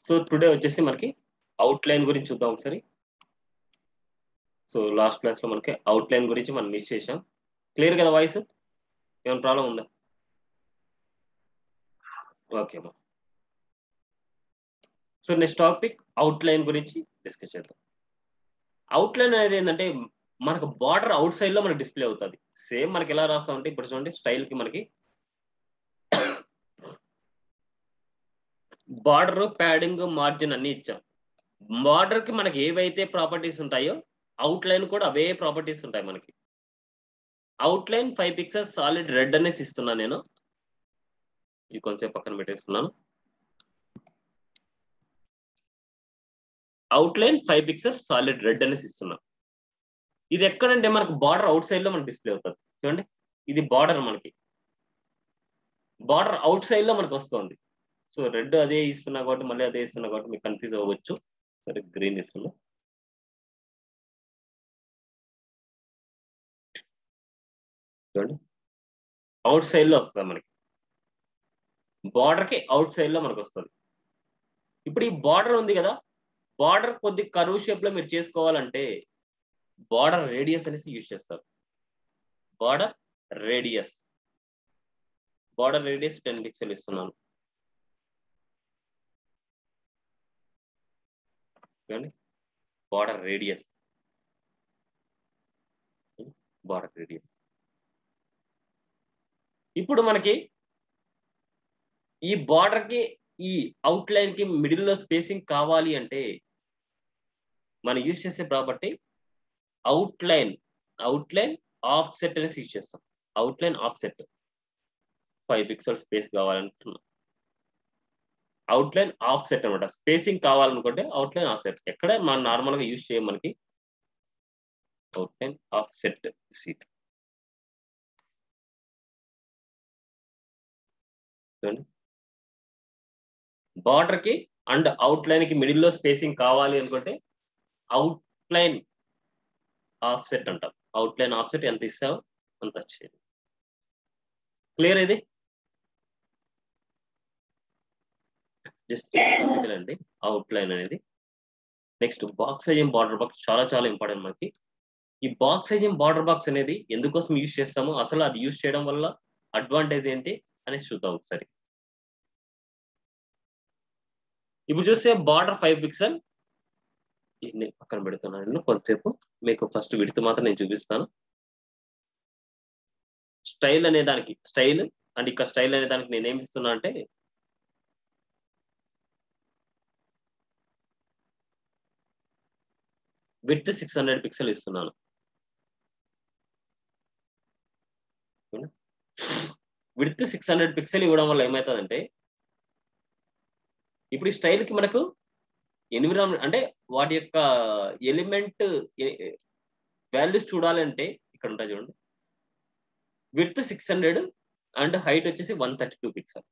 so today వచ్చేసి మనకి outline గురించి చూద్దాం ఒకసారి సో లాస్ట్ క్లాస్ లో మనకి అవుట్ లైన్ గురించి మనం మిస్ చేసాం క్లియర్ కదా వాయిస్ ఏమైనా ప్రాబ్లం ఉందా ఓకే మా so next topic outline గురించి డిస్కస్ చేద్దాం అవుట్ లైన్ అనేది ఏంటంటే మనకు బార్డర్ అవుట్ సైడ్ లో మనకి డిస్ప్లే అవుతుంది సేమ్ మనకి ఎలా రాస్తామంటే ఇప్పుడు చూడండి స్టైల్ కి మనకి బార్డర్ ప్యాడింగ్ మార్జిన్ అన్ని ఇచ్చాం బార్డర్ కి మనకి ఏవైతే ప్రాపర్టీస్ ఉంటాయో అవుట్ లైన్ కూడా అవే ప్రాపర్టీస్ ఉంటాయి మనకి outline five pixels solid red అనేసి ఇస్తున్నాను నేను ఇది కొంచెం పక్కన పెట్టేస్తున్నాను outline five pixels solid red అనేసి ఇస్తున్నాను ఇది ఎక్కడంటే మనకు బార్డర్ అవుట్ సైడ్ లో మనకి డిస్ప్లే అవుతుంది చూడండి ఇది బార్డర్ మనకి బార్డర్ అవుట్ సైడ్ లో మనకు వస్తుంది సో రెడ్ అదే ఇస్తున్నా కాబట్టి మళ్ళీ అదే ఇస్తున్నా కాబట్టి మీకు కన్ఫ్యూజ్ అవ్వచ్చు సరే గ్రీన్ ఇస్తున్నా చూడండి అవుట్ సైడ్ లో వస్తుంది మనకి బార్డర్ కి అవుట్ సైడ్ లో మనకు వస్తుంది ఇప్పుడు ఈ బార్డర్ ఉంది కదా బార్డర్ కొద్ది కరువు షేప్ లో మీరు చేసుకోవాలంటే బార్డర్ రేడియస్ అనేసి యూజ్ చేస్తారు border radius border radius ten pixel ఇస్తున్నాను చూడండి బార్డర్ రేడియస్ బార్డర్ రేడియస్ ఇప్పుడు మనకి ఈ బార్డర్ కి ఈ అవుట్ లైన్ కి మిడిల్ లో స్పేసింగ్ కావాలి అంటే మనం యూజ్ చేసే property outline outline offset అనేసి యూజ్ చేస్తాం outline offset five pixel space కావాలంటున్నాం అవుట్ లైన్ ఆఫ్ సెట్ అనమాట స్పేసింగ్ కావాలనుకుంటే అవుట్ లైన్ ఆఫ్ సెట్ ఎక్కడ మనం నార్మల్ గా యూజ్ చేయం మనకి అవుట్ లైన్ ఆఫ్ సెట్ సీట్ చూడండి బార్డర్ కి అండ్ అవుట్ లైన్ కి మిడిల్ లో స్పేసింగ్ కావాలి అనుకుంటే అవుట్ లైన్ ఆఫ్ సెట్ అంటాం అవుట్ లైన్ ఆఫ్ సెట్ ఎంత ఇస్తామో అంత వచ్చేది క్లియర్ ఇది జస్ట్ అండి అవుట్ లైన్ అనేది next box sizing border box చాలా చాలా ఇంపార్టెంట్ మనకి ఈ బాక్స్ సైజింగ్ బార్డర్ బాక్స్ అనేది ఎందుకోసం యూజ్ చేస్తామో అసలు అది యూజ్ చేయడం వల్ల అడ్వాంటేజ్ ఏంటి అనేసి చూద్దాం ఒకసారి ఇప్పుడు చూస్తే బార్డర్ ఫైవ్ పిక్సెల్ నేను పక్కన పెడుతున్నాను నేను కొంతసేపు మీకు ఫస్ట్ విడితే మాత్రం నేను చూపిస్తాను స్టైల్ అనే దానికి స్టైల్ అండ్ ఇక్కడ స్టైల్ అనే దానికి నేను ఏమి ఇస్తున్నా అంటే విత్ సిక్స్ హండ్రెడ్ పిక్సెల్ ఇస్తున్నాను విత్ సిక్స్ హండ్రెడ్ పిక్సెల్ ఇవ్వడం వల్ల ఏమవుతుందంటే ఇప్పుడు ఈ స్టైల్ కి మనకు ఎన్విరాన్మెంట్ అంటే వాటి యొక్క ఎలిమెంట్ వాల్యూస్ చూడాలంటే ఇక్కడ ఉంటాయి చూడండి width six hundred and height వచ్చేసి one thirty two pixel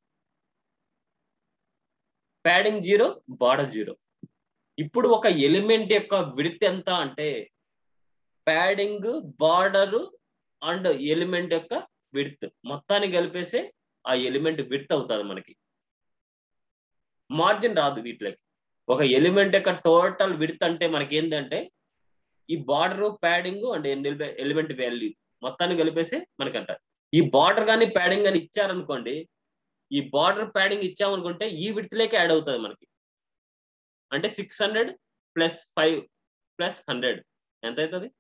padding zero border zero ఇప్పుడు ఒక ఎలిమెంట్ యొక్క విడత్ ఎంత అంటే ప్యాడింగ్ బార్డర్ అండ్ ఎలిమెంట్ యొక్క విడత్ మొత్తాన్ని కలిపేసే ఆ ఎలిమెంట్ విడత్ అవుతుంది మనకి మార్జిన్ రాదు వీటిలోకి ఒక ఎలిమెంట్ యొక్క టోటల్ విడత్ అంటే మనకి ఏంటంటే ఈ border padding and element value మొత్తాన్ని కలిపేసి మనకి అంటారు ఈ బార్డర్ కానీ ప్యాడింగ్ కానీ ఇచ్చారనుకోండి ఈ బార్డర్ ప్యాడింగ్ ఇచ్చామనుకుంటే ఈ విడతలోకి యాడ్ అవుతుంది మనకి అంటే six hundred plus five plus hundred ఎంత అవుతుంది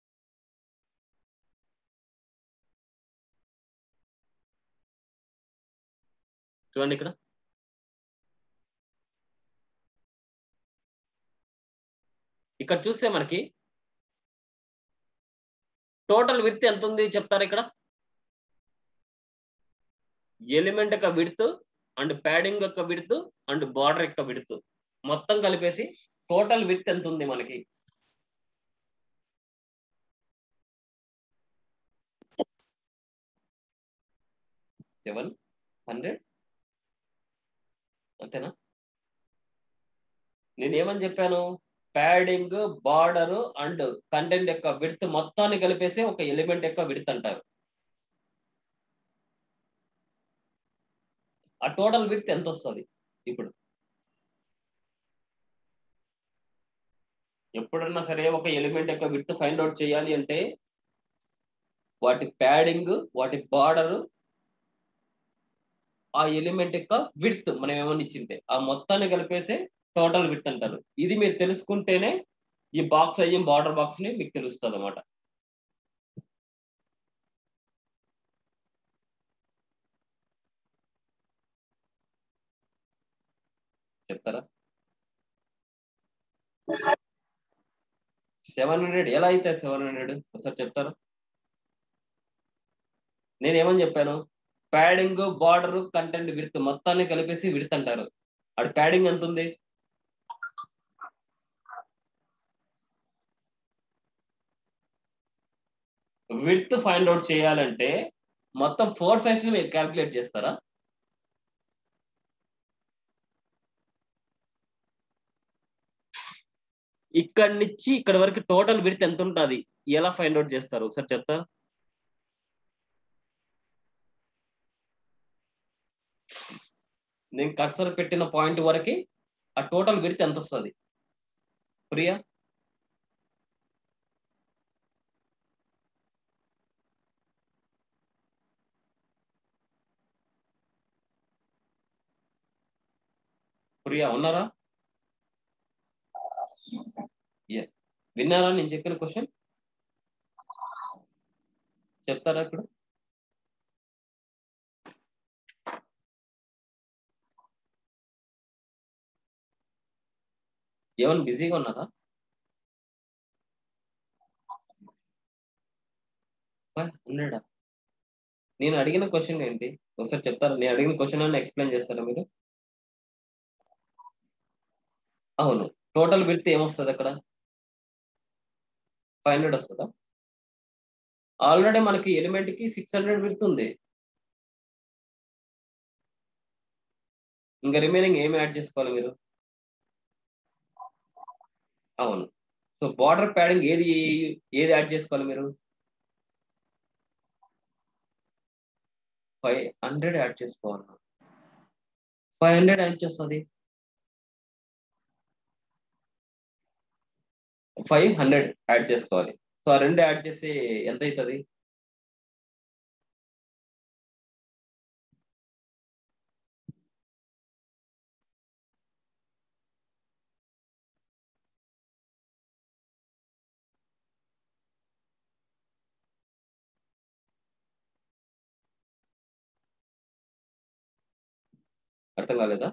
చూడండి ఇక్కడ ఇక్కడ చూస్తే మనకి టోటల్ విడ్త్ ఎంత ఉంది చెప్తారు ఇక్కడ ఎలిమెంట్ యొక్క విడ్త్ అండ్ ప్యాడింగ్ యొక్క విడ్త్ అండ్ బార్డర్ యొక్క విడ్త్ మొత్తం కలిపేసి టోటల్ విడ్త్ ఎంత ఉంది మనకి సెవెన్ హండ్రెడ్ అంతేనా నేను ఏమని చెప్పాను ప్యాడింగ్ బార్డర్ అండ్ కంటెంట్ యొక్క విడ్త్ మొత్తాన్ని కలిపేసి ఒక ఎలిమెంట్ యొక్క విడ్త్ అంటారు ఆ టోటల్ విడ్త్ ఎంత వస్తుంది ఇప్పుడు ఎప్పుడన్నా సరే ఒక ఎలిమెంట్ యొక్క విత్ ఫైండ్ అవుట్ చేయాలి అంటే వాటి ప్యాడింగ్ వాటి బార్డర్ ఆ ఎలిమెంట్ యొక్క విడ్త్ మనం ఏమని ఇచ్చింటే ఆ మొత్తాన్ని కలిపేసే టోటల్ విడ్త్ అంటారు ఇది మీరు తెలుసుకుంటేనే ఈ బాక్స్ అయ్యి బార్డర్ బాక్స్ ని మీకు తెలుస్తుంది అనమాట చెప్తారా సెవెన్ హండ్రెడ్ ఎలా అయితే సెవెన్ హండ్రెడ్ ఒకసారి చెప్తారా నేను ఏమని చెప్పాను ప్యాడింగ్ బార్డర్ కంటెంట్ విడత్ మొత్తాన్ని కలిపేసి విడత్ అంటారు అటు ప్యాడింగ్ ఎంత ఉంది విడ్త్ ఫైండ్ అవుట్ చేయాలంటే మొత్తం ఫోర్ సైజ్ ని మీరు క్యాల్కులేట్ చేస్తారా ఇక్కడి నుంచి ఇక్కడ వరకు టోటల్ విడ్త్ ఎంత ఉంటుంది ఎలా ఫైండ్ అవుట్ చేస్తారు ఒకసారి చెప్తారా నేను కర్సర్ పెట్టిన పాయింట్ వరకు ఆ టోటల్ విడ్త్ ఎంత వస్తుంది ప్రియా ప్రియా ఉన్నారా విన్నారా నేను చెప్పిన క్వశ్చన్ చెప్తారా ఇప్పుడు ఏమైనా బిజీగా ఉన్నారా హండ్రెడా నేను అడిగిన క్వశ్చన్ ఏంటి ఒకసారి చెప్తారా నేను అడిగిన క్వశ్చన్ అని ఎక్స్ప్లెయిన్ చేస్తారా మీరు అవును టోటల్ విడ్త్ ఏమొస్తుంది అక్కడ ఫైవ్ హండ్రెడ్ వస్తుందా ఆల్రెడీ మనకి ఎలిమెంట్ కి సిక్స్ హండ్రెడ్ విడ్త్ ఉంది ఇంకా రిమైనింగ్ ఏమి యాడ్ చేసుకోవాలి మీరు అవును సో బార్డర్ ప్యాడింగ్ ఏది ఏది యాడ్ చేసుకోవాలి మీరు ఫైవ్ హండ్రెడ్ యాడ్ చేసుకోవాలి ఫైవ్ హండ్రెడ్ యాడ్ చేస్తుంది ఫైవ్ హండ్రెడ్ యాడ్ చేసుకోవాలి సో ఆ రెండు యాడ్ చేసి ఎంత అవుతుంది అర్థం కాలేదా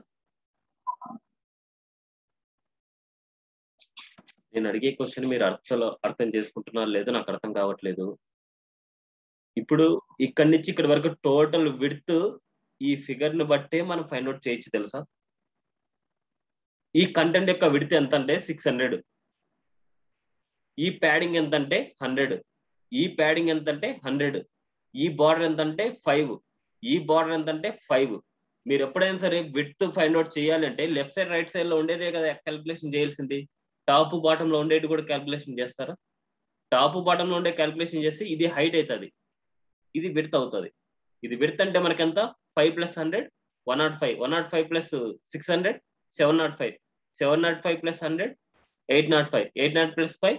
నేను అడిగే క్వశ్చన్ మీరు అర్థంలో అర్థం చేసుకుంటున్నారు లేదో నాకు అర్థం కావట్లేదు ఇప్పుడు ఇక్కడి నుంచి ఇక్కడి వరకు టోటల్ విడ్త్ ఈ ఫిగర్ ని బట్టే మనం ఫైండ్ అవుట్ చేయొచ్చు తెలుసా ఈ కంటెంట్ యొక్క విడత ఎంత అంటే సిక్స్ హండ్రెడ్ ఈ ప్యాడింగ్ ఎంత అంటే హండ్రెడ్ ఈ ప్యాడింగ్ ఎంత అంటే హండ్రెడ్ ఈ బార్డర్ ఎంత అంటే ఫైవ్ ఈ బార్డర్ ఎంత అంటే ఫైవ్ మీరు ఎప్పుడైనా సరే విడ్త్ ఫైండ్ అవుట్ చేయాలంటే లెఫ్ట్ సైడ్ రైట్ సైడ్ లో ఉండేదే కదా క్యాల్కులేషన్ చేయాల్సింది టాప్ బాటమ్ లో ఉండేది కూడా క్యాల్కులేషన్ చేస్తారా టాప్ బాటమ్ లో ఉండే క్యాల్కులేషన్ చేస్తే ఇది హైట్ అవుతుంది ఇది విడత్ అవుతుంది ఇది విడత్ అంటే మనకి ఎంత five plus hundred one nought five one nought five plus six hundred seven nought five seven nought five plus hundred eight nought five eight nought plus five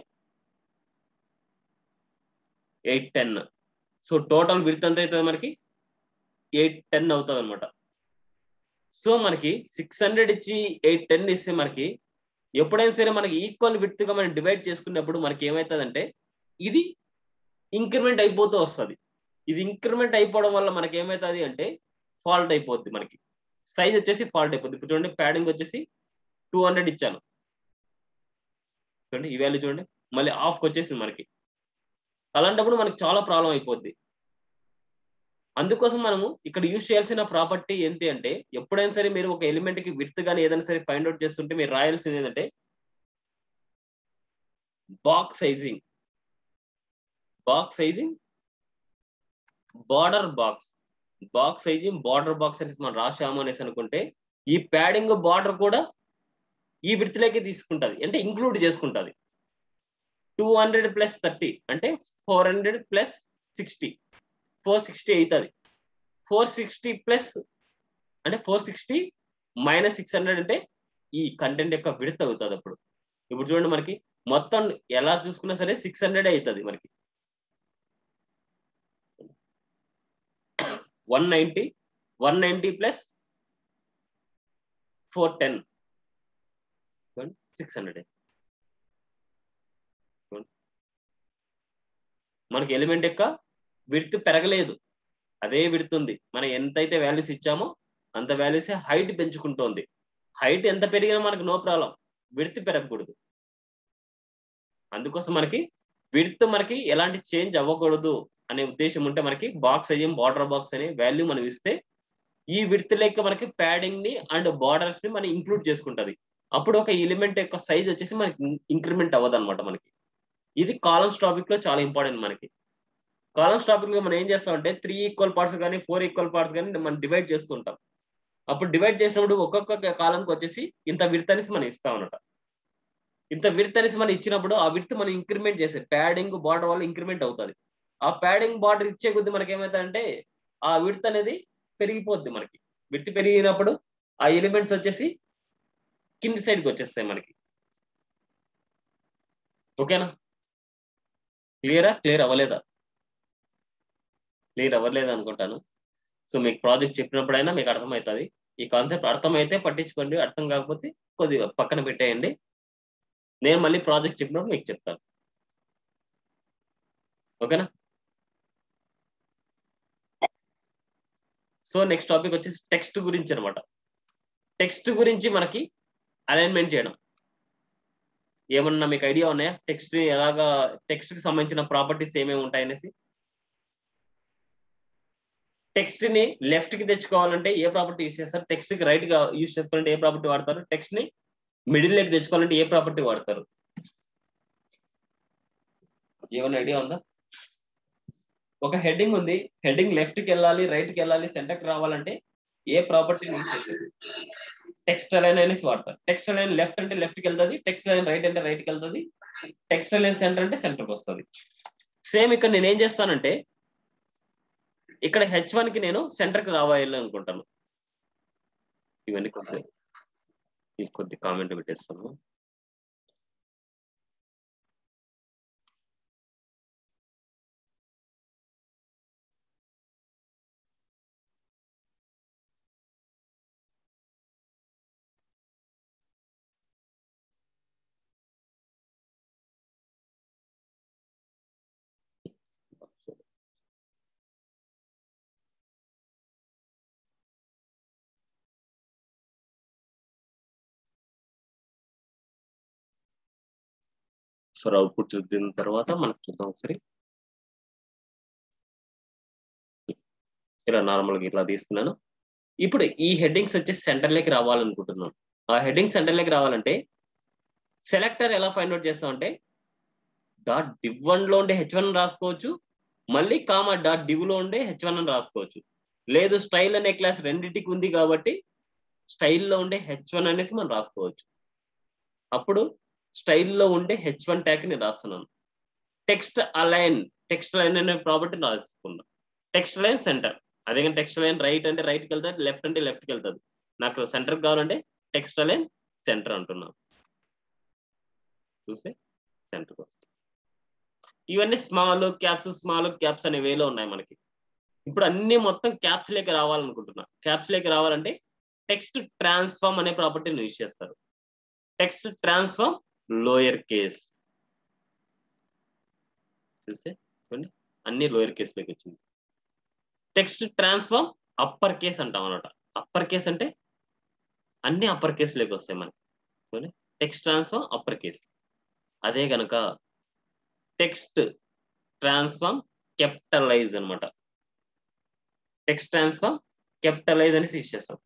eight ten so total width ఎంత అవుతుంది మనకి eight ten అవుతుంది అనమాట so మనకి six hundred ఇచ్చి eight ten ఇస్తే మనకి ఎప్పుడైనా సరే మనకి ఈక్వల్ విత్ గా మనం డివైడ్ చేసుకున్నప్పుడు మనకి ఏమవుతుందంటే ఇది ఇంక్రిమెంట్ అయిపోతూ వస్తుంది ఇది ఇంక్రిమెంట్ అయిపోవడం వల్ల మనకి ఏమవుతుంది అంటే ఫాల్ట్ అయిపోద్ది మనకి సైజ్ వచ్చేసి ఫాల్ట్ అయిపోద్ది ఇప్పుడు చూడండి ప్యాడింగ్ వచ్చేసి టూ హండ్రెడ్ ఇచ్చాను చూడండి ఈ వాల్యూ చూడండి మళ్ళీ ఆఫ్కి వచ్చేసింది మనకి అలాంటప్పుడు మనకి చాలా ప్రాబ్లం అయిపోద్ది అందుకోసం మనము ఇక్కడ యూజ్ చేయాల్సిన ప్రాపర్టీ ఏంటి అంటే ఎప్పుడైనా సరే మీరు ఒక ఎలిమెంట్ కి విత్ కానీ ఏదైనా సరే ఫైండ్ అవుట్ చేస్తుంటే మీరు రాయాల్సింది ఏంటంటే box sizing box sizing border box box sizing border box అనేసి మనం రాసాము అనేసి అనుకుంటే ఈ ప్యాడింగ్ బార్డర్ కూడా ఈ విడతలోకి తీసుకుంటది అంటే ఇంక్లూడ్ చేసుకుంటది టూ హండ్రెడ్ ప్లస్ థర్టీ అంటే four hundred plus sixty four sixty అవుతుంది ఫోర్ సిక్స్టీ ప్లస్ అంటే four sixty minus six hundred అంటే ఈ కంటెంట్ యొక్క విడత అవుతుంది అప్పుడు ఇప్పుడు చూడండి మనకి మొత్తం ఎలా చూసుకున్నా సరే సిక్స్ హండ్రెడ్ అవుతుంది మనకి one ninety one ninety plus four ten six hundred మనకి ఎలిమెంట్ యొక్క విడ్త్ పెరగలేదు అదే విడ్త్ ఉంది మనం ఎంతైతే వాల్యూస్ ఇచ్చామో అంత వాల్యూస్ హైట్ పెంచుకుంటోంది హైట్ ఎంత పెరిగినా మనకి నో ప్రాబ్లం విడ్త్ పెరగకూడదు అందుకోసం మనకి విడ్త్ మనకి ఎలాంటి చేంజ్ అవ్వకూడదు అనే ఉద్దేశం ఉంటే మనకి బాక్స్ అయ్యం బార్డర్ బాక్స్ అనే వాల్యూ మనం ఇస్తే ఈ విడ్త్ లెక్క మనకి ప్యాడింగ్ ని అండ్ బార్డర్స్ ని మనం ఇంక్లూడ్ చేసుకుంటది అప్పుడు ఒక ఎలిమెంట్ యొక్క సైజ్ వచ్చేసి మనకి ఇంక్రిమెంట్ అవ్వదు అనమాట మనకి ఇది కాలమ్స్ టాపిక్ లో చాలా ఇంపార్టెంట్ మనకి కాలమ్స్ టాపిక్ లో మనం ఏం చేస్తామంటే త్రీ ఈక్వల్ పార్ట్స్ కానీ ఫోర్ ఈక్వల్ పార్ట్స్ కానీ మనం డివైడ్ చేస్తుంటాం అప్పుడు డివైడ్ చేసినప్పుడు ఒక్కొక్క కాలంకి వచ్చేసి ఇంత విడత అనేసి మనం ఇస్తాం అనమాట ఇంత విడత అనేసి మనం ఇచ్చినప్పుడు ఆ విడత మనం ఇంక్రిమెంట్ చేసే ప్యాడింగ్ బార్డర్ వల్ల ఇంక్రిమెంట్ అవుతుంది ఆ ప్యాడింగ్ బార్డర్ ఇచ్చే కొద్ది మనకి ఏమవుతుందంటే ఆ విడత అనేది పెరిగిపోద్ది మనకి విడత పెరిగినప్పుడు ఆ ఎలిమెంట్స్ వచ్చేసి కింది సైడ్కి వచ్చేస్తాయి మనకి ఓకేనా క్లియరా క్లియర్ అవ్వలేదా క్లియర్ అవ్వలేదు అనుకుంటాను సో మీకు ప్రాజెక్ట్ చెప్పినప్పుడైనా మీకు అర్థమవుతుంది ఈ కాన్సెప్ట్ అర్థమైతే పట్టించుకోండి అర్థం కాకపోతే కొద్దిగా పక్కన పెట్టేయండి నేను మళ్ళీ ప్రాజెక్ట్ చెప్పినప్పుడు మీకు చెప్తాను ఓకేనా సో నెక్స్ట్ టాపిక్ వచ్చేసి టెక్స్ట్ గురించి అనమాట టెక్స్ట్ గురించి మనకి అలైన్మెంట్ చేయడం ఏమన్నా మీకు ఐడియా ఉన్నాయా టెక్స్ట్ ఎలాగా టెక్స్ట్ కి సంబంధించిన ప్రాపర్టీస్ ఏమేమి ఉంటాయనేసి టెక్స్ట్ ని లెఫ్ట్ కి తెచ్చుకోవాలంటే ఏ ప్రాపర్టీ యూస్ చేస్తారు టెక్స్ట్ కి రైట్ గా యూస్ చేసుకోవాలంటే ఏ ప్రాపర్టీ వాడతారు టెక్స్ట్ ని మిడిల్ లెక్ తెచ్చుకోవాలంటే ఏ ప్రాపర్టీ వాడతారు ఏమైనా ఐడియా ఉందా ఒక హెడ్డింగ్ ఉంది హెడ్డింగ్ లెఫ్ట్ కి వెళ్ళాలి రైట్ కి వెళ్ళాలి సెంటర్ కి రావాలంటే ఏ ప్రాపర్టీని యూస్ చేసేది టెక్స్ట్ అలైన్ అనేసి వాడతారు టెక్స్ట్ అలైన్ లెఫ్ట్ అంటే లెఫ్ట్ కి వెళ్తుంది టెక్స్ట్ అలైన్ రైట్ అంటే రైట్ కి వెళ్తుంది టెక్స్ట్ అలైన్ సెంటర్ అంటే సెంటర్ కి వస్తుంది సేమ్ ఇక్కడ నేను ఏం చేస్తానంటే ఇక్కడ హెచ్ వన్ కి నేను సెంటర్ కి రావాలి అనుకుంటాను ఇవన్నీ కొంచెం ఈ కొద్ది కామెంట్ పెట్టేస్తాను సో అవుట్పుట్ చూసిన తర్వాత మనకు చూద్దాం ఒకసారి ఇలా నార్మల్గా ఇట్లా తీసుకున్నాను ఇప్పుడు ఈ హెడ్డింగ్స్ వచ్చేసి సెంటర్లోకి రావాలనుకుంటున్నాను ఆ హెడ్డింగ్ సెంటర్లోకి రావాలంటే సెలెక్టర్ ఎలా ఫైండ్ అవుట్ చేస్తామంటే డాట్ డివ్ వన్ లో ఉండే హెచ్ వన్ రాసుకోవచ్చు మళ్ళీ కామా డాట్ డివ్ లో ఉండే హెచ్ వన్ అని రాసుకోవచ్చు లేదు స్టైల్ అనే క్లాస్ రెండింటికి ఉంది కాబట్టి స్టైల్లో ఉండే హెచ్ వన్ అనేసి మనం రాసుకోవచ్చు అప్పుడు స్టైల్లో ఉండే హెచ్ వన్ ట్యాగ్ ని రాస్తున్నాను టెక్స్ట్ అలైన్ టెక్స్ట్ అలైన్ అనే ప్రాపర్టీ రాసుకుందాం టెక్స్ట్ లైన్ సెంటర్ అదే కానీ టెక్స్ట్ లైన్ రైట్ అంటే రైట్కి వెళ్తుంది లెఫ్ట్ అంటే లెఫ్ట్కి వెళ్తుంది నాకు సెంటర్ కావాలంటే టెక్స్ట్ లైన్ సెంటర్ అంటున్నాను చూస్తే సెంటర్కి వస్తుంది ఇవన్నీ స్మాల్ క్యాప్స్ స్మాల్ క్యాప్స్ అనే వేలో ఉన్నాయి మనకి ఇప్పుడు అన్ని మొత్తం క్యాప్స్ లేక రావాలనుకుంటున్నా క్యాప్స్ లేక రావాలంటే టెక్స్ట్ ట్రాన్స్ఫార్మ్ అనే ప్రాపర్టీని యూజ్ చేస్తారు టెక్స్ట్ ట్రాన్స్ఫార్మ్ లోయర్ కేస్ చూస్తే చూడండి అన్ని లోయర్ కేస్ లోకి వచ్చింది టెక్స్ట్ ట్రాన్స్ఫార్మ్ అప్పర్ కేస్ అంటాం అనమాట అప్పర్ కేస్ అంటే అన్ని అప్పర్ కేస్ లోకి వస్తాయి మనకి చూడండి టెక్స్ట్ ట్రాన్స్ఫార్మ్ అప్పర్ కేస్ అదే గనక టెక్స్ట్ ట్రాన్స్ఫార్మ్ కెప్టలైజ్ అనమాట టెక్స్ట్ ట్రాన్స్ఫార్మ్ కెప్టలైజ్ అనేసి యూజ్ చేస్తాం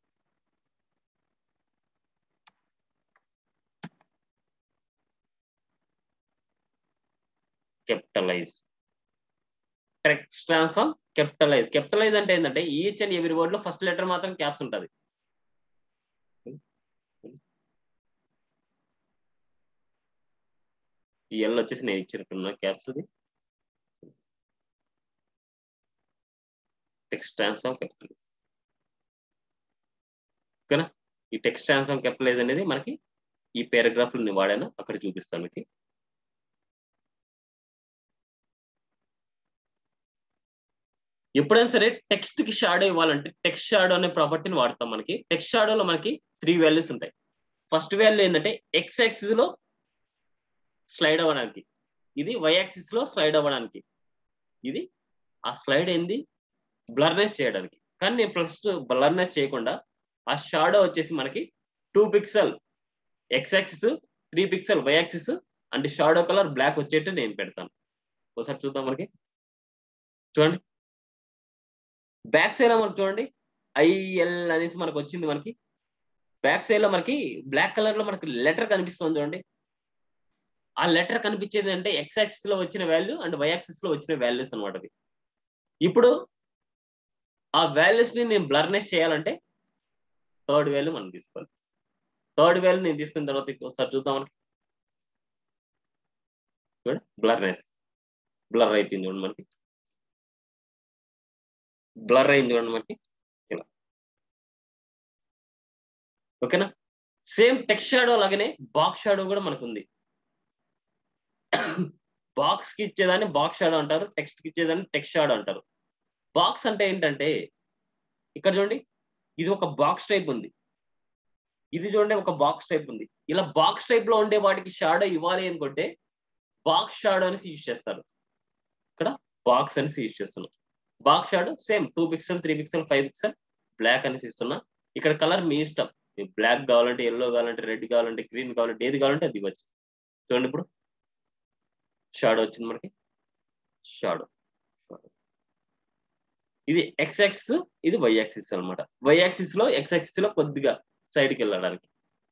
కెప్టలైజ్ టెక్స్ట్ ట్రాన్స్ఫార్మ్ కెప్టలైజ్ కెప్టలైజ్ అంటే ఏంటంటే ఈచ్ అండ్ ఎవరి వర్డ్ లో ఫస్ట్ లెటర్ మాత్రం క్యాప్స్ ఉంటుంది ఈ ఎల్ వచ్చేసి నేను ఇచ్చినట్టున్నా క్యాప్స్ ఇది టెక్స్ట్ ట్రాన్స్ఫార్మ్ కెప్టలైజ్ ఓకేనా ఈ టెక్స్ట్ ట్రాన్స్ఫార్మ్ కెప్టలైజ్ అనేది మనకి ఈ పారాగ్రాఫ్ ని వాడాను అక్కడ చూపిస్తాను మీకు ఎప్పుడైనా సరే టెక్స్ట్ కి షాడో ఇవ్వాలంటే టెక్స్ట్ షాడో అనే ప్రాపర్టీని వాడతాం మనకి టెక్స్ట్ షాడోలో మనకి త్రీ వాల్యూస్ ఉంటాయి ఫస్ట్ వాల్యూ ఏంటంటే ఎక్స్ యాక్సిస్ లో స్లైడ్ అవ్వడానికి ఇది వై యాక్సిస్ లో స్లైడ్ అవ్వడానికి ఇది ఆ స్లైడ్ ఏంది బ్లర్నెస్ చేయడానికి కానీ నేను ఫస్ట్ బ్లర్నెస్ చేయకుండా ఆ షాడో వచ్చేసి మనకి two pixel X axis three pixel Y axis అంటే షాడో కలర్ బ్లాక్ వచ్చేట్టు నేను పెడతాను ఒకసారి చూద్దాం మనకి చూడండి బ్యాక్ సైడ్ లో మనకి చూడండి ఐఎల్ అనేసి మనకు వచ్చింది మనకి బ్యాక్ సైడ్ లో మనకి బ్లాక్ కలర్ లో మనకి లెటర్ కనిపిస్తుంది చూడండి ఆ లెటర్ కనిపించేది అంటే ఎక్స్ యాక్సిస్ లో వచ్చిన వాల్యూ అండ్ వై యాక్సిస్ లో వచ్చిన వాల్యూస్ అనమాట అవి ఇప్పుడు ఆ వాల్యూస్ ని నేను బ్లర్నెస్ చేయాలంటే థర్డ్ వాల్యూ మనం తీసుకోవాలి థర్డ్ వాల్యూ నేను తీసుకున్న తర్వాత ఒకసారి చూద్దాం మనకి చూడండి బ్లర్నెస్ బ్లర్ అయిపోయింది చూడండి మనకి బ్లర్ అయింది చూడండి మనకి ఇలా ఓకేనా సేమ్ టెక్స్ట్ షాడో లాగానే బాక్స్ షాడో కూడా మనకు ఉంది బాక్స్ కి ఇచ్చేదాన్ని బాక్స్ షాడో అంటారు టెక్స్ట్ కి ఇచ్చేదాన్ని టెక్స్ట్ షాడో అంటారు బాక్స్ అంటే ఏంటంటే ఇక్కడ చూడండి ఇది ఒక బాక్స్ టైప్ ఉంది ఇది చూడండి ఒక బాక్స్ టైప్ ఉంది ఇలా బాక్స్ టైప్ లో ఉండే వాటికి షాడో ఇవ్వాలి అనుకుంటే బాక్స్ షాడో అనేసి యూజ్ చేస్తారు ఇక్కడ బాక్స్ అనేసి యూజ్ చేస్తున్నాం box shadow same two pixel three pixel five pixel black అనేసి ఇస్తున్నా ఇక్కడ కలర్ మీ ఇష్టం బ్లాక్ కావాలంటే ఎల్లో కావాలంటే రెడ్ కావాలంటే గ్రీన్ కావాలంటే ఏది కావాలంటే అది ఇవ్వచ్చు చూడండి ఇప్పుడు షాడో వచ్చింది మనకి షాడో ఇది ఎక్స్ యాక్సిస్ ఇది వై యాక్సిస్ అనమాట వై యాక్సిస్ లో ఎక్స్ యాక్సిస్ లో కొద్దిగా సైడ్ కి వెళ్ళడానికి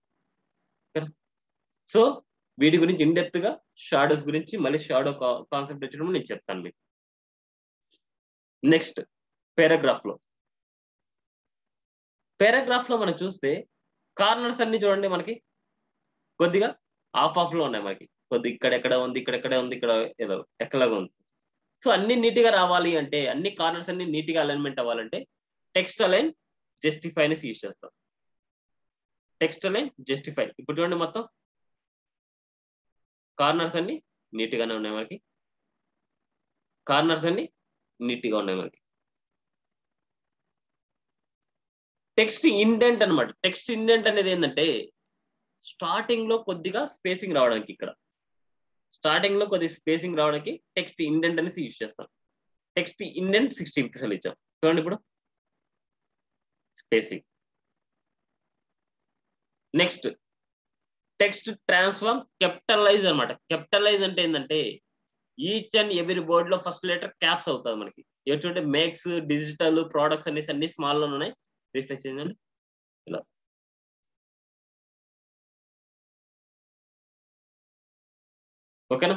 సో వీటి గురించి ఇన్ డెప్త్ గా షాడోస్ గురించి మళ్ళీ షాడో కాన్సెప్ట్ వచ్చినప్పుడు నేను చెప్తాను మీకు నెక్స్ట్ పారాగ్రాఫ్ లో పారాగ్రాఫ్ లో మనం చూస్తే కార్నర్స్ అన్ని చూడండి మనకి కొద్దిగా ఆఫ్ ఆఫ్ లో ఉన్నాయి మనకి కొద్ది ఇక్కడెక్కడ ఉంది ఇక్కడెక్కడ ఉంది ఇక్కడ ఏదో ఎక్కలాగా ఉంది సో అన్ని నీట్ గా రావాలి అంటే అన్ని కార్నర్స్ అన్ని నీట్ గా అలైన్మెంట్ అవ్వాలంటే టెక్స్ట్ అలైన్ జస్టిఫై అనేసి యూజ్ చేస్తాం టెక్స్ట్ అలైన్ జస్టిఫై ఇప్పుడు చూడండి మొత్తం కార్నర్స్ అన్ని నీట్ గానే ఉన్నాయి మనకి కార్నర్స్ అన్ని నీట్ గా ఉన్నాయి మనకి టెక్స్ట్ ఇండెంట్ అనమాట టెక్స్ట్ ఇండెంట్ అనేది ఏంటంటే స్టార్టింగ్ లో కొద్దిగా స్పేసింగ్ రావడానికి ఇక్కడ స్టార్టింగ్ లో కొద్దిగా స్పేసింగ్ రావడానికి టెక్స్ట్ ఇండెంట్ అనేసి యూజ్ చేస్తాం టెక్స్ట్ ఇండెంట్ సిక్స్టీ పిక్సెల్ ఇచ్చాం చూడండి ఇప్పుడు spacing next text transform capitalize అనమాట కెపిటలైజ్ అంటే ఏంటంటే ఈచ్ అండ్ ఎవ్రీ బోర్డ్ లో ఫస్ట్ లెటర్ క్యాప్స్ అవుతుంది మనకి ఎటువంటి మేక్స్ డిజిటల్ ప్రోడక్ట్స్ అనేసి అన్ని స్మాల్ లో ఉన్నాయి రిఫ్రెష్ చేయండి ఇలా ఓకేనా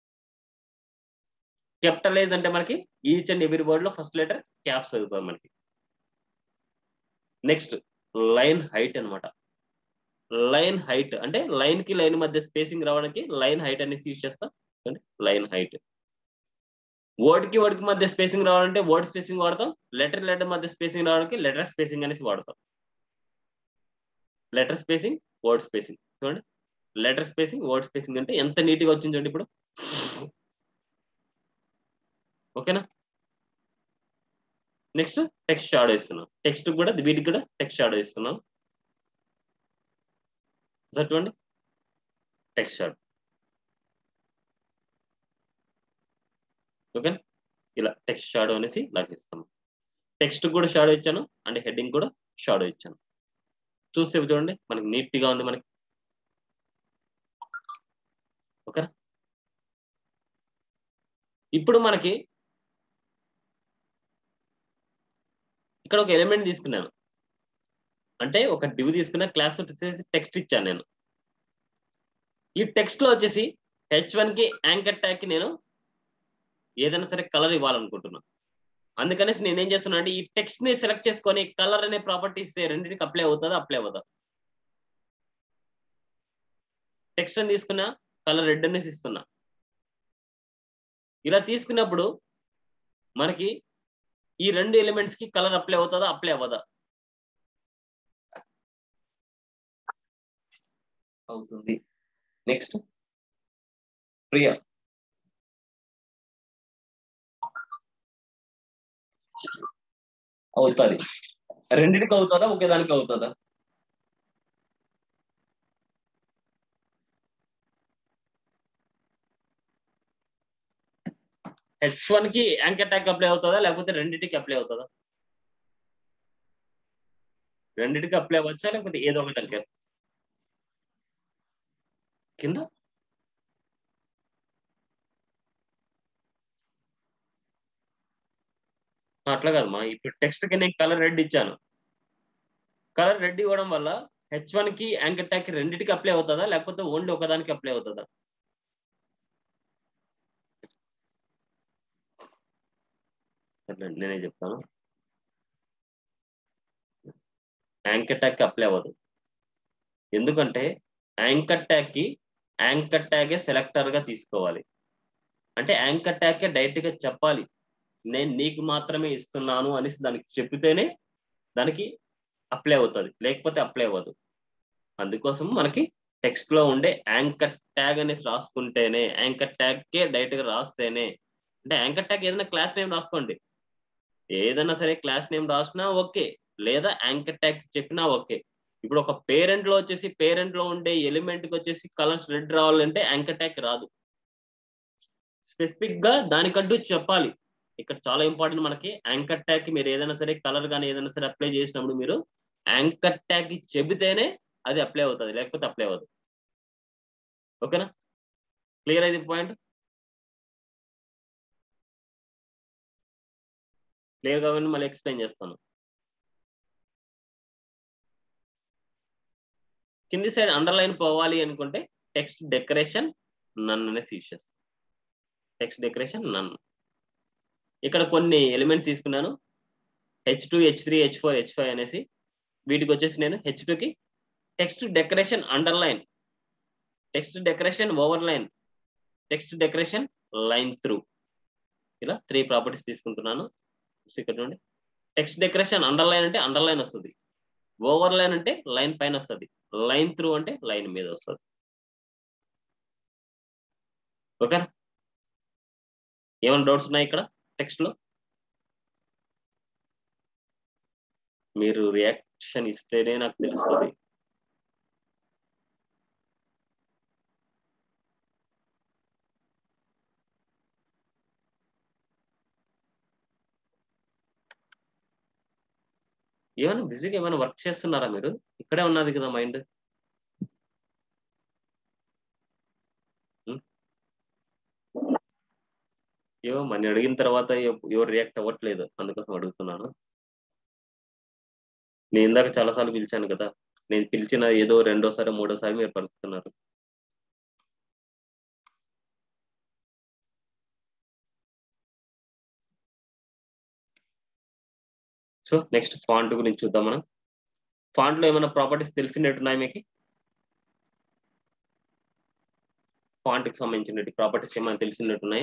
కెపిటలైజ్ అంటే మనకి ఈచ్ అండ్ ఎవ్రీ వర్డ్ లో ఫస్ట్ లెటర్ క్యాప్స్ అవుతుంది మనకి నెక్స్ట్ లైన్ హైట్ అనమాట లైన్ హైట్ అంటే లైన్ కి లైన్ మధ్య స్పేసింగ్ రావడానికి లైన్ హైట్ అనేసి యూజ్ చేస్తాం లైన్ హైట్ వర్డ్ కి వర్డ్ కి మధ్య స్పేసింగ్ రావాలంటే వర్డ్ స్పేసింగ్ వాడతాం లెటర్ లెటర్ మధ్య స్పేసింగ్ రావడానికి లెటర్ స్పేసింగ్ అనేసి వాడతాం లెటర్ స్పేసింగ్ వర్డ్ స్పేసింగ్ చూడండి లెటర్ స్పేసింగ్ వర్డ్ స్పేసింగ్ అంటే ఎంత నీట్ గా వచ్చింది చూడండి ఇప్పుడు ఓకేనా నెక్స్ట్ టెక్స్ట్ షాడో ఇస్తున్నాం టెక్స్ట్ కూడా వీటికి కూడా టెక్స్ట్ షాడో ఇస్తున్నాం సార్ చూడండి టెక్స్ట్ షాడో ఓకే ఇలా టెక్స్ట్ షాడో అనేసి లాగిస్తాము టెక్స్ట్ కూడా షాడో ఇచ్చాను అండ్ హెడ్డింగ్ కూడా షాడో ఇచ్చాను చూస్తే చూడండి మనకి నీట్ గా ఉంది మనకి ఓకేనా ఇప్పుడు మనకి ఇక్కడ ఒక ఎలిమెంట్ తీసుకున్నాను అంటే ఒక డివ్ తీసుకున్న క్లాస్ వచ్చేసి టెక్స్ట్ ఇచ్చాను నేను ఈ టెక్స్ట్ లో వచ్చేసి హెచ్ వన్ కి యాంకర్ ట్యాగ్ కి నేను ఏదైనా సరే కలర్ ఇవ్వాలనుకుంటున్నాను అందుకనేసి నేను ఏం చేస్తున్నా అంటే ఈ టెక్స్ట్ ని సెలెక్ట్ చేసుకొని కలర్ అనే ప్రాపర్టీ ఇస్తే రెండింటికి అప్లై అవుతుందా అప్లై అవుతా టెక్స్ట్ అని తీసుకున్నా కలర్ రెడ్ అనేసి ఇస్తున్నా ఇలా తీసుకున్నప్పుడు మనకి ఈ రెండు ఎలిమెంట్స్ కి కలర్ అప్లై అవుతుందా అప్లై అవ్వదా అవుతుంది నెక్స్ట్ ప్రియా అవుతుంది రెండింటికి అవుతుందా ఒకే దానికి అవుతుందా హెచ్ వన్ కి యాంకర్ ట్యాగ్ అప్లై అవుతుందా లేకపోతే రెండింటికి అప్లై అవుతుందా రెండింటికి అప్లై అవ్వచ్చా లేకపోతే ఏదో ఒక దానికి కింద అట్లా కాదమ్మా ఇప్పుడు టెక్స్ట్ కి నేను కలర్ రెడ్ ఇచ్చాను కలర్ రెడ్ ఇవ్వడం వల్ల హెచ్ వన్ కి యాంకర్ ట్యాగ్ కి రెండింటికి అప్లై అవుతుందా లేకపోతే ఓన్లీ ఒకదానికి అప్లై అవుతుందా సర్లేండి, నేనే చెప్తాను యాంకర్ ట్యాగ్ కి అప్లై అవ్వదు ఎందుకంటే యాంకర్ ట్యాగ్ కి యాంకర్ ట్యాగే సెలెక్టర్ గా తీసుకోవాలి అంటే యాంకర్ ట్యాగ్ డైరెక్ట్ గా చెప్పాలి నేను నీకు మాత్రమే ఇస్తున్నాను అనేసి దానికి చెప్పితేనే దానికి అప్లై అవుతుంది లేకపోతే అప్లై అవ్వదు అందుకోసం మనకి టెక్స్ట్ లో ఉండే యాంకర్ ట్యాగ్ అనేసి రాసుకుంటేనే యాంకర్ ట్యాగ్ కే డైరెక్ట్ గా రాస్తేనే అంటే యాంకర్ ట్యాగ్ ఏదైనా క్లాస్ నేమ్ రాసుకోండి ఏదైనా సరే క్లాస్ నేమ్ రాసినా ఓకే లేదా యాంకర్ ట్యాగ్ చెప్పినా ఓకే ఇప్పుడు ఒక పేరెంట్ లో వచ్చేసి పేరెంట్ లో ఉండే ఎలిమెంట్ కి వచ్చేసి కలర్స్ రెడ్ రావాలంటే యాంకర్ ట్యాగ్ రాదు స్పెసిఫిక్ గా దానికంటూ చెప్పాలి ఇక్కడ చాలా ఇంపార్టెంట్ మనకి యాంకర్ ట్యాగ్ కి మీరు ఏదైనా సరే కలర్ కానీ ఏదైనా సరే అప్లై చేసినప్పుడు మీరు యాంకర్ ట్యాగ్ కి చెబితేనే అది అప్లై అవుతుంది లేకపోతే అప్లై అవ్వదు ఓకేనా క్లియర్ అయింది పాయింట్ క్లియర్ కాబట్టి మళ్ళీ ఎక్స్ప్లెయిన్ చేస్తాను కింది సైడ్ అండర్లైన్ పోవాలి అనుకుంటే టెక్స్ట్ డెకరేషన్ నన్ అనేసి యూస్ టెక్స్ట్ డెకరేషన్ నన్ ఇక్కడ కొన్ని ఎలిమెంట్స్ తీసుకున్నాను H two H three H four H five అనేసి వీటికి వచ్చేసి నేను హెచ్ టూకి text decoration underline text decoration over line text decoration line through ఇలా త్రీ ప్రాపర్టీస్ తీసుకుంటున్నాను ఇక్కడ చూడండి టెక్స్ట్ డెకరేషన్ అండర్లైన్ అంటే అండర్లైన్ వస్తుంది ఓవర్ లైన్ అంటే లైన్ పైన వస్తుంది లైన్ త్రూ అంటే లైన్ మీద వస్తుంది ఓకేనా ఏమైనా డౌట్స్ ఉన్నాయి ఇక్కడ టెక్స్ట్ లో మీరు రియాక్షన్ ఇస్తేనే నాకు తెలుస్తుంది ఏమైనా బిజీగా ఏమైనా వర్క్ చేస్తున్నారా మీరు ఇక్కడే ఉన్నది కదా మైండ్ ఏమో మన అడిగిన తర్వాత ఎవరు రియాక్ట్ అవ్వట్లేదు అందుకోసం అడుగుతున్నాను నేను ఇందాక చాలాసార్లు పిలిచాను కదా నేను పిలిచిన ఏదో రెండోసారి మూడోసారి మీరు పలుకుతున్నారు సో నెక్స్ట్ ఫాంట్ గురించి చూద్దాం మనం ఫాంట్ లో ఏమైనా ప్రాపర్టీస్ తెలిసినట్టున్నాయి మీకు ఫాంట్ కి సంబంధించిన ప్రాపర్టీస్ ఏమైనా తెలిసినట్టున్నాయా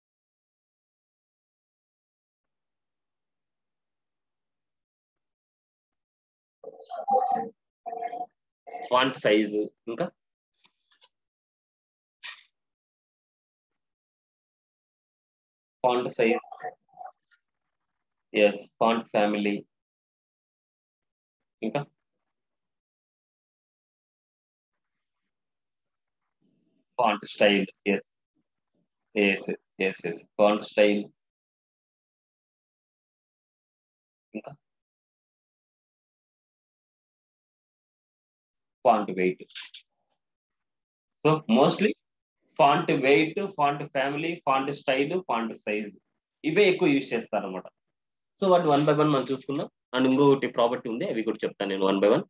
ఫాంట్ సైజు ఇంకా font size yes font family ఇంకా font style yes yes yes yes font style ఇంకా font weight so mostly font weight font family font style font size ఇవే ఎక్కువ యూజ్ చేస్తారు అనమాట సో వాటి వన్ బై వన్ మనం చూసుకుందాం అండ్ ఇంకొకటి ప్రాపర్టీ ఉంది అవి కూడా చెప్తాను నేను one by one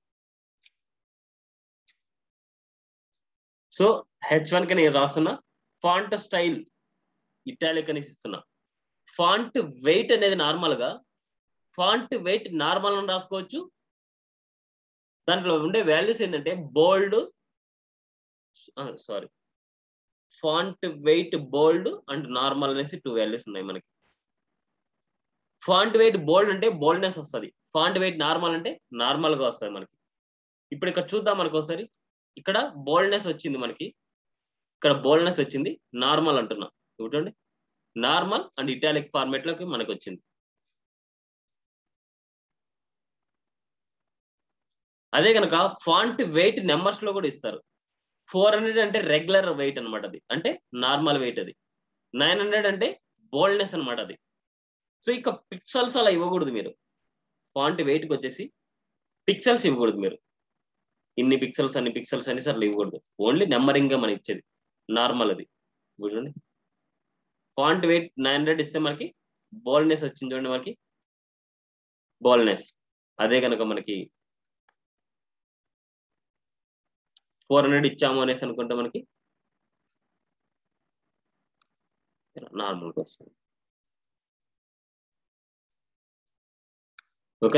so H one కి నేను రాస్తున్నా ఫాంట్ స్టైల్ ఇటాలిక్ అనేసి ఇస్తున్నా ఫాంట్ వెయిట్ అనేది నార్మల్ గా ఫాంట్ వెయిట్ నార్మల్ అని రాసుకోవచ్చు దాంట్లో ఉండే వాల్యూస్ ఏంటంటే bold sorry font weight bold and normal అనేసి టూ వాల్యూస్ ఉన్నాయి మనకి ఫాంట్ వెయిట్ బోల్డ్ అంటే బోల్డ్నెస్ వస్తుంది ఫాంట్ వెయిట్ నార్మల్ అంటే నార్మల్ గా వస్తుంది మనకి ఇప్పుడు ఇక్కడ చూద్దాం మనకు ఒకసారి ఇక్కడ బోల్డ్నెస్ వచ్చింది మనకి ఇక్కడ బోల్డ్నెస్ వచ్చింది నార్మల్ అంటున్నా చూడండి నార్మల్ అండ్ ఇటాలిక్ ఫార్మేట్ లోకి మనకు వచ్చింది అదే కనుక ఫాంట్ వెయిట్ నెంబర్స్ లో కూడా ఇస్తారు ఫోర్ హండ్రెడ్ అంటే రెగ్యులర్ వెయిట్ అనమాట అది అంటే నార్మల్ వెయిట్ అది నైన్ హండ్రెడ్ అంటే బోల్డ్నెస్ అనమాట అది సో ఇక పిక్సెల్స్ అలా ఇవ్వకూడదు మీరు ఫాంట్ వెయిట్కి వచ్చేసి పిక్సెల్స్ ఇవ్వకూడదు మీరు ఇన్ని పిక్సెల్స్ అన్ని పిక్సెల్స్ అన్ని సార్లు ఇవ్వకూడదు ఓన్లీ నెంబరింగ్ గా మనం ఇచ్చేది నార్మల్ అది చూడండి ఫాంట్ వెయిట్ నైన్ హండ్రెడ్ ఇస్తే మనకి బోల్డ్నెస్ వచ్చింది చూడండి మనకి బోల్డ్నెస్ అదే కనుక మనకి ఫోర్ హండ్రెడ్ ఇచ్చాము అనేసి అనుకుంటే మనకి నార్మల్గా వస్తుంది ఓకే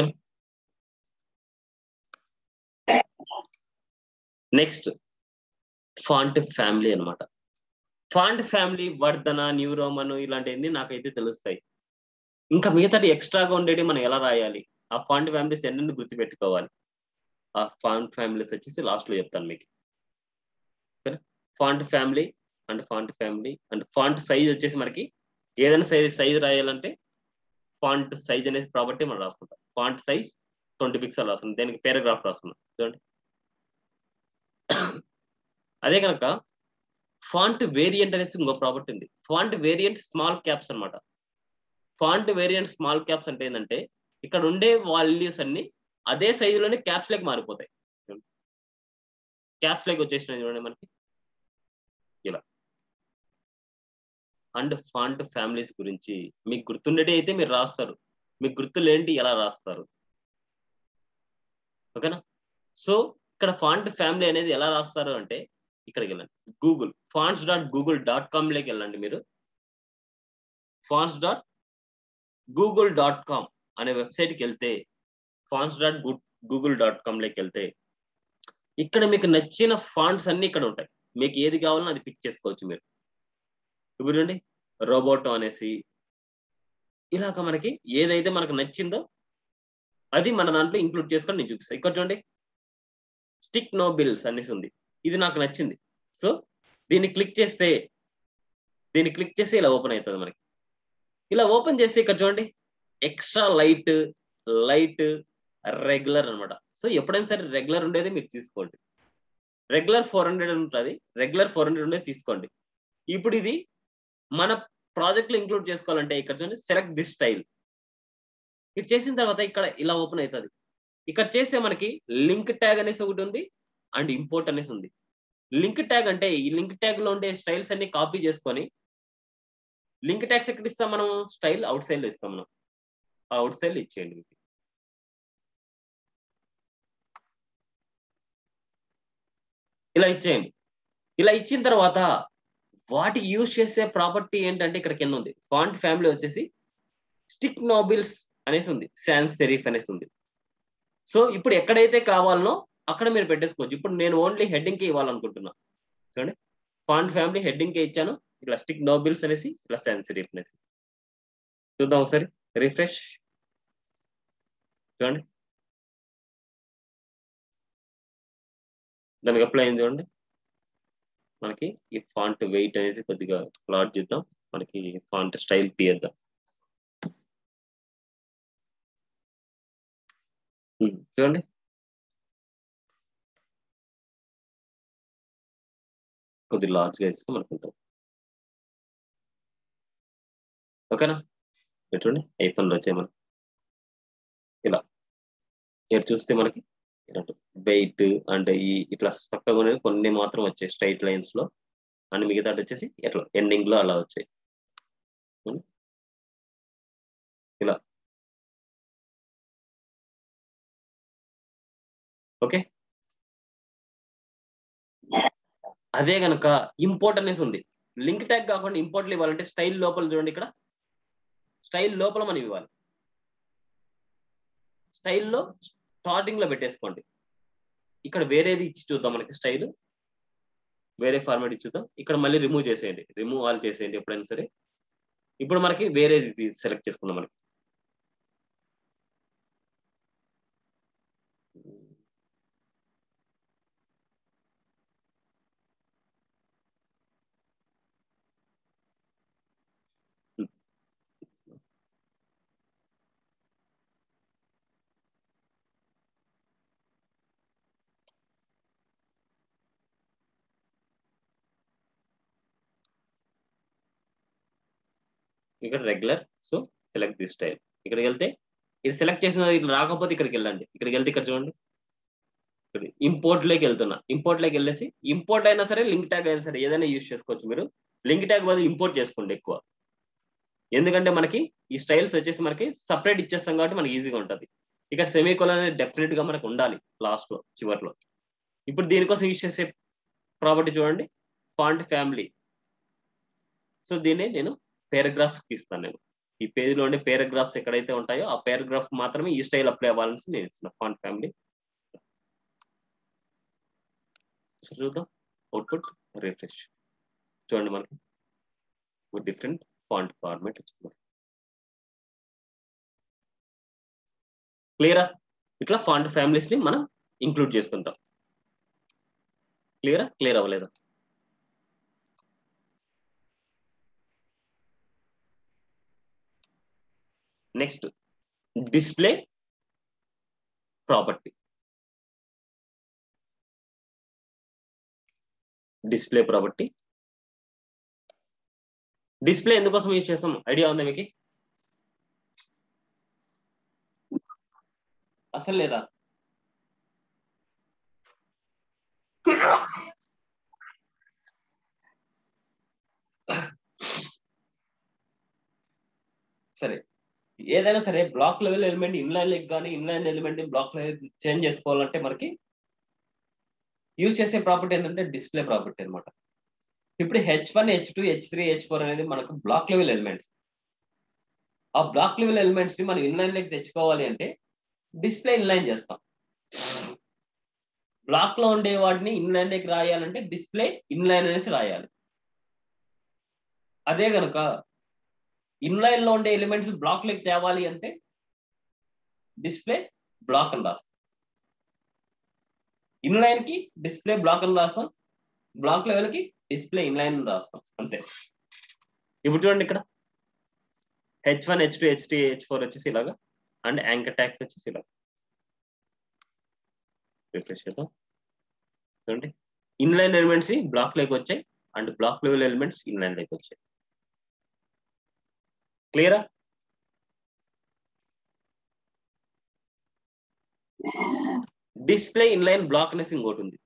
నెక్స్ట్ ఫాంట్ ఫ్యామిలీ అనమాట ఫాంట్ ఫ్యామిలీ వర్ధన న్యూరోమన్ ఇలాంటివన్నీ నాకైతే తెలుస్తాయి ఇంకా మిగతాది ఎక్స్ట్రాగా ఉండేది మనం ఎలా రాయాలి ఆ ఫాంట్ ఫ్యామిలీస్ ఎన్ని గుర్తుపెట్టుకోవాలి ఆ ఫాంట్ ఫ్యామిలీస్ వచ్చేసి లాస్ట్ లో చెప్తాను మీకు font family and font family and font size వచ్చేసి మనకి ఏదైనా సైజ్ సైజ్ రాయాలంటే ఫాంట్ సైజ్ అనేసి ప్రాపర్టీ మనం రాసుకుంటాం ఫాంట్ సైజ్ ట్వంటీ పిక్సెల్ రాస్తున్నాం దేనికి పారాగ్రాఫ్ రాస్తున్నాం చూడండి అదే కనుక ఫాంట్ వేరియంట్ అనేసి ఇంకో ప్రాపర్టీ ఉంది ఫాంట్ వేరియంట్ స్మాల్ క్యాప్స్ అనమాట ఫాంట్ వేరియంట్ స్మాల్ క్యాప్స్ అంటే ఏంటంటే ఇక్కడ ఉండే వాల్యూస్ అన్ని అదే సైజులోనే క్యాప్స్ లెక్ మారిపోతాయి క్యాప్స్ లెక్ వచ్చేసినాయి చూడండి మనకి ఇలా అండ్ ఫాంట్ ఫ్యామిలీస్ గురించి మీకు గుర్తుండేటి అయితే మీరు రాస్తారు మీకు గుర్తులేంటి ఎలా రాస్తారు ఓకేనా సో ఇక్కడ ఫాంట్ ఫ్యామిలీ అనేది ఎలా రాస్తారు అంటే ఇక్కడికి వెళ్ళండి Google fonts dot Google dot com లోకి వెళ్ళండి మీరు fonts dot Google dot com అనే వెబ్సైట్కి వెళ్తే fonts dot Google dot com లోకి వెళ్తే ఇక్కడ మీకు నచ్చిన ఫాంట్స్ అన్ని ఇక్కడ ఉంటాయి మీకు ఏది కావాలో అది పిక్ చేసుకోవచ్చు మీరు ఇప్పుడు చూడండి రోబోటో అనేసి ఇలాగ మనకి ఏదైతే మనకు నచ్చిందో అది మన దాంట్లో ఇంక్లూడ్ చేసుకొని నేను చూపిస్తాను ఇక్కడ చూడండి స్టిక్ నో బిల్స్ అనేసి ఉంది ఇది నాకు నచ్చింది సో దీన్ని క్లిక్ చేస్తే దీన్ని క్లిక్ చేస్తే ఇలా ఓపెన్ అవుతుంది మనకి ఇలా ఓపెన్ చేస్తే ఇక్కడ చూడండి ఎక్స్ట్రా లైట్ లైట్ రెగ్యులర్ అనమాట సో ఎప్పుడైనా సరే రెగ్యులర్ ఉండేది మీరు తీసుకోండి రెగ్యులర్ ఫోర్ హండ్రెడ్ ఉంటుంది రెగ్యులర్ ఫోర్ హండ్రెడ్ ఉండేది తీసుకోండి ఇప్పుడు ఇది మన ప్రాజెక్ట్ లో ఇంక్లూడ్ చేసుకోవాలంటే ఇక్కడ చూడండి సెలెక్ట్ దిస్ స్టైల్ ఇది చేసిన తర్వాత ఇక్కడ ఇలా ఓపెన్ అవుతుంది ఇక్కడ చేస్తే మనకి లింక్ ట్యాగ్ అనేసి ఒకటి ఉంది అండ్ ఇంపోర్ట్ అనేసి ఉంది లింక్ ట్యాగ్ అంటే ఈ లింక్ ట్యాగ్ లో ఉండే స్టైల్స్ అన్ని కాపీ చేసుకొని లింక్ ట్యాగ్స్ ఎక్కడ ఇస్తాం మనం స్టైల్ అవుట్ సైడ్ లో ఇస్తాం మనం ఆ అవుట్ సైడ్ లో ఇచ్చేయండి మీకు ఇలా ఇచ్చేయండి ఇలా ఇచ్చిన తర్వాత వాటి యూజ్ చేసే ప్రాపర్టీ ఏంటంటే ఇక్కడ కింద ఉంది ఫాంట్ ఫ్యామిలీ వచ్చేసి స్టిక్ నోబిల్స్ అనేసి ఉంది శాన్స్ సెరీఫ్ అనేసి ఉంది సో ఇప్పుడు ఎక్కడైతే కావాలనో అక్కడ మీరు పెట్టేసుకోవచ్చు ఇప్పుడు నేను ఓన్లీ హెడ్డింగ్ కి ఇవ్వాలనుకుంటున్నా చూడండి ఫాంట్ ఫ్యామిలీ హెడ్డింగ్ కి ఇచ్చాను ఇలా స్టిక్ నోబిల్స్ అనేసి ఇలా శాన్స్ సెరీఫ్ అనేసి చూద్దాం ఒకసారి రిఫ్రెష్ చూడండి దానికి అప్లై అయింది చూడండి మనకి ఈ ఫాంట్ వెయిట్ అనేది కొద్దిగా ప్లాట్ చేద్దాం మనకి ఫాంట్ స్టైల్ తీయద్దాం చూడండి కొద్ది లార్జ్గా ఇస్తే మనకు ఉంటుంది ఓకేనా చూడండి ఐఫోన్లో వచ్చాయి మనం ఇలా ఇక్కడ చూస్తే మనకి వెయిట్ అంటే ఈ ఇట్లా చక్కగా ఉన్నవి కొన్ని మాత్రం వచ్చాయి స్ట్రైట్ లైన్స్ లో అండ్ మిగతా వచ్చేసి ఎట్లా ఎండింగ్ లో అలా వచ్చాయి ఇలా ఓకే అదే కనుక ఇంపోర్ట్ అనేసి ఉంది లింక్ ట్యాగ్ కాకుండా ఇంపోర్ట్లు ఇవ్వాలంటే స్టైల్ లోపల చూడండి ఇక్కడ స్టైల్ లోపల మనం ఇవ్వాలి స్టైల్లో స్టార్టింగ్ లో పెట్టేసుకోండి ఇక్కడ వేరేది ఇచ్చి చూద్దాం మనకి స్టైల్ వేరే ఫార్మాట్ ఇచ్చి చూద్దాం ఇక్కడ మళ్ళీ రిమూవ్ చేసేయండి రిమూవ్ ఆల్ చేసేయండి ఎప్పుడైనా సరే ఇప్పుడు మనకి వేరేది సెలెక్ట్ చేసుకుందాం మనకి ఇక్కడ regular so select the style ఇక్కడికి వెళ్తే ఇది సెలెక్ట్ చేసిన ఇట్లా రాకపోతే ఇక్కడికి వెళ్ళండి ఇక్కడికి వెళ్తే ఇక్కడ చూడండి ఇంపోర్ట్ లోకి వెళ్తున్నా ఇంపోర్ట్ లోకి వెళ్ళేసి ఇంపోర్ట్ అయినా సరే లింక్ ట్యాగ్ అయినా సరే ఏదైనా యూజ్ చేసుకోవచ్చు మీరు లింక్ ట్యాగ్ బదులు ఇంపోర్ట్ చేసుకోండి ఎక్కువ ఎందుకంటే మనకి ఈ స్టైల్స్ వచ్చేసి మనకి సపరేట్ ఇచ్చేస్తాం కాబట్టి మనకి ఈజీగా ఉంటుంది ఇక్కడ సెమీకోల్ అనేది డెఫినెట్ గా మనకు ఉండాలి లాస్ట్ లో చివర్లో ఇప్పుడు దీనికోసం యూజ్ చేసే ప్రాపర్టీ చూడండి ఫాంట్ ఫ్యామిలీ సో దీన్ని నేను పేరాగ్రాఫ్ ఇస్తాను నేను ఈ పేజ్ లో ఉండే పేరాగ్రాఫ్స్ ఎక్కడైతే ఉంటాయో ఆ పేరాగ్రాఫ్ మాత్రమే ఈ స్టైల్ అప్లై అవ్వాలని నేను ఇస్తున్నా ఫాంట్ ఫ్యామిలీ చూద్దాం అవుట్పుట్ రిఫ్రెష్ చూడండి మనకి డిఫరెంట్ ఫాంట్ ఫార్మేట్ వచ్చింది క్లియరా ఇట్లా ఫాంట్ ఫ్యామిలీస్ ని మనం ఇంక్లూడ్ చేసుకుంటాం క్లియరా క్లియర్ అవ్వలేదా next display property display property display ఎందుకోసం యూజ్ చేస్తాం ఐడియా ఉందా మీకు అసలు లేదా సరే ఏదైనా సరే బ్లాక్ లెవెల్ ఎలిమెంట్ ఇన్లైన్ లెగ్ కానీ inline element block level change చేసుకోవాలంటే మనకి యూజ్ చేసే ప్రాపర్టీ ఏంటంటే డిస్ప్లే ప్రాపర్టీ అనమాట ఇప్పుడు H one H two H three H four అనేది మనకు బ్లాక్ లెవెల్ ఎలిమెంట్స్ ఆ బ్లాక్ లెవెల్ ఎలిమెంట్స్ ని మనం ఇన్లైన్ లెగ్ తెచ్చుకోవాలి అంటే డిస్ప్లే ఇన్లైన్ చేస్తాం బ్లాక్ లో ఉండే వాటిని ఇన్లైన్ లెగ్ రాయాలంటే డిస్ప్లే ఇన్లైన్ అనేసి రాయాలి అదే కనుక ఇన్లైన్ లో ఉండే ఎలిమెంట్స్ బ్లాక్ లెగ్ తేవాలి అంటే డిస్ప్లే బ్లాక్ అని రాస్తాం ఇన్లైన్ కి డిస్ప్లే బ్లాక్ అని రాస్తాం బ్లాక్ లెవెల్ కి డిస్ప్లే ఇన్లైన్ రాస్తాం అంతే ఇప్పుడు చూడండి ఇక్కడ H one H two H three H four వచ్చేసి ఇలాగా అండ్ యాంకర్ ట్యాక్స్ వచ్చేసి ఇలాగా రిఫ్రెష్ చేద్దాం చూడండి ఇన్లైన్ ఎలిమెంట్స్ బ్లాక్ లెగ్ వచ్చాయి and block level elements inline లెగ్ వచ్చాయి క్లియరా డిస్ప్లే ఇన్లైన్ బ్లాక్ అనేసి ఇంకోటి ఉంది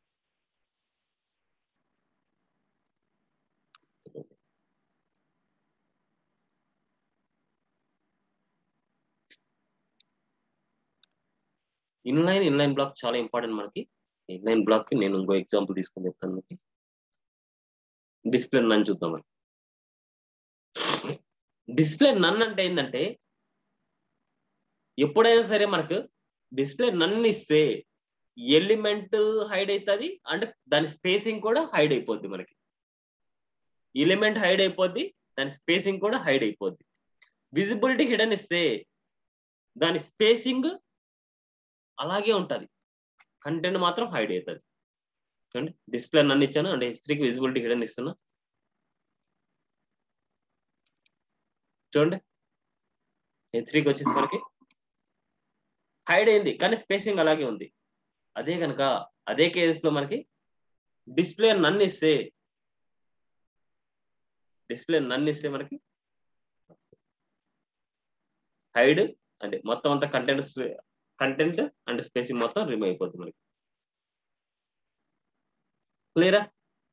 ఇన్లైన్ ఇన్లైన్ బ్లాక్ చాలా ఇంపార్టెంట్ మనకి ఇన్లైన్ బ్లాక్ కి నేను ఇంకో ఎగ్జాంపుల్ తీసుకొని చెప్తాను మీకు డిస్ప్లే నన్ను చూద్దాం డిస్ప్లే నన్ అంటే ఏంటంటే ఎప్పుడైనా సరే మనకు డిస్ప్లే నన్ను ఇస్తే ఎలిమెంట్ హైడ్ అవుతుంది అండ్ దాని స్పేసింగ్ కూడా హైడ్ అయిపోద్ది మనకి ఎలిమెంట్ హైడ్ అయిపోద్ది దాని స్పేసింగ్ కూడా హైడ్ అయిపోద్ది విజిబిలిటీ హిడెన్ ఇస్తే దాని స్పేసింగ్ అలాగే ఉంటది కంటెంట్ మాత్రం హైడ్ అవుతుంది చూడండి డిస్ప్లే నన్ను ఇచ్చాను అండ్ హిస్టరీకి విజిబిలిటీ హిడెన్ ఇస్తున్నా చూడండి హెచ్రీకి వచ్చేసి మనకి హైడ్ అయింది కానీ స్పేసింగ్ అలాగే ఉంది అదే కనుక అదే కేస్ లో మనకి డిస్ప్లే నన్ను ఇస్తే డిస్ప్లే నన్ను ఇస్తే మనకి హైడ్ అదే మొత్తం అంతా కంటెంట్ కంటెంట్ అండ్ స్పేసింగ్ మొత్తం రిమూవ్ అయిపోతుంది మనకి క్లియరా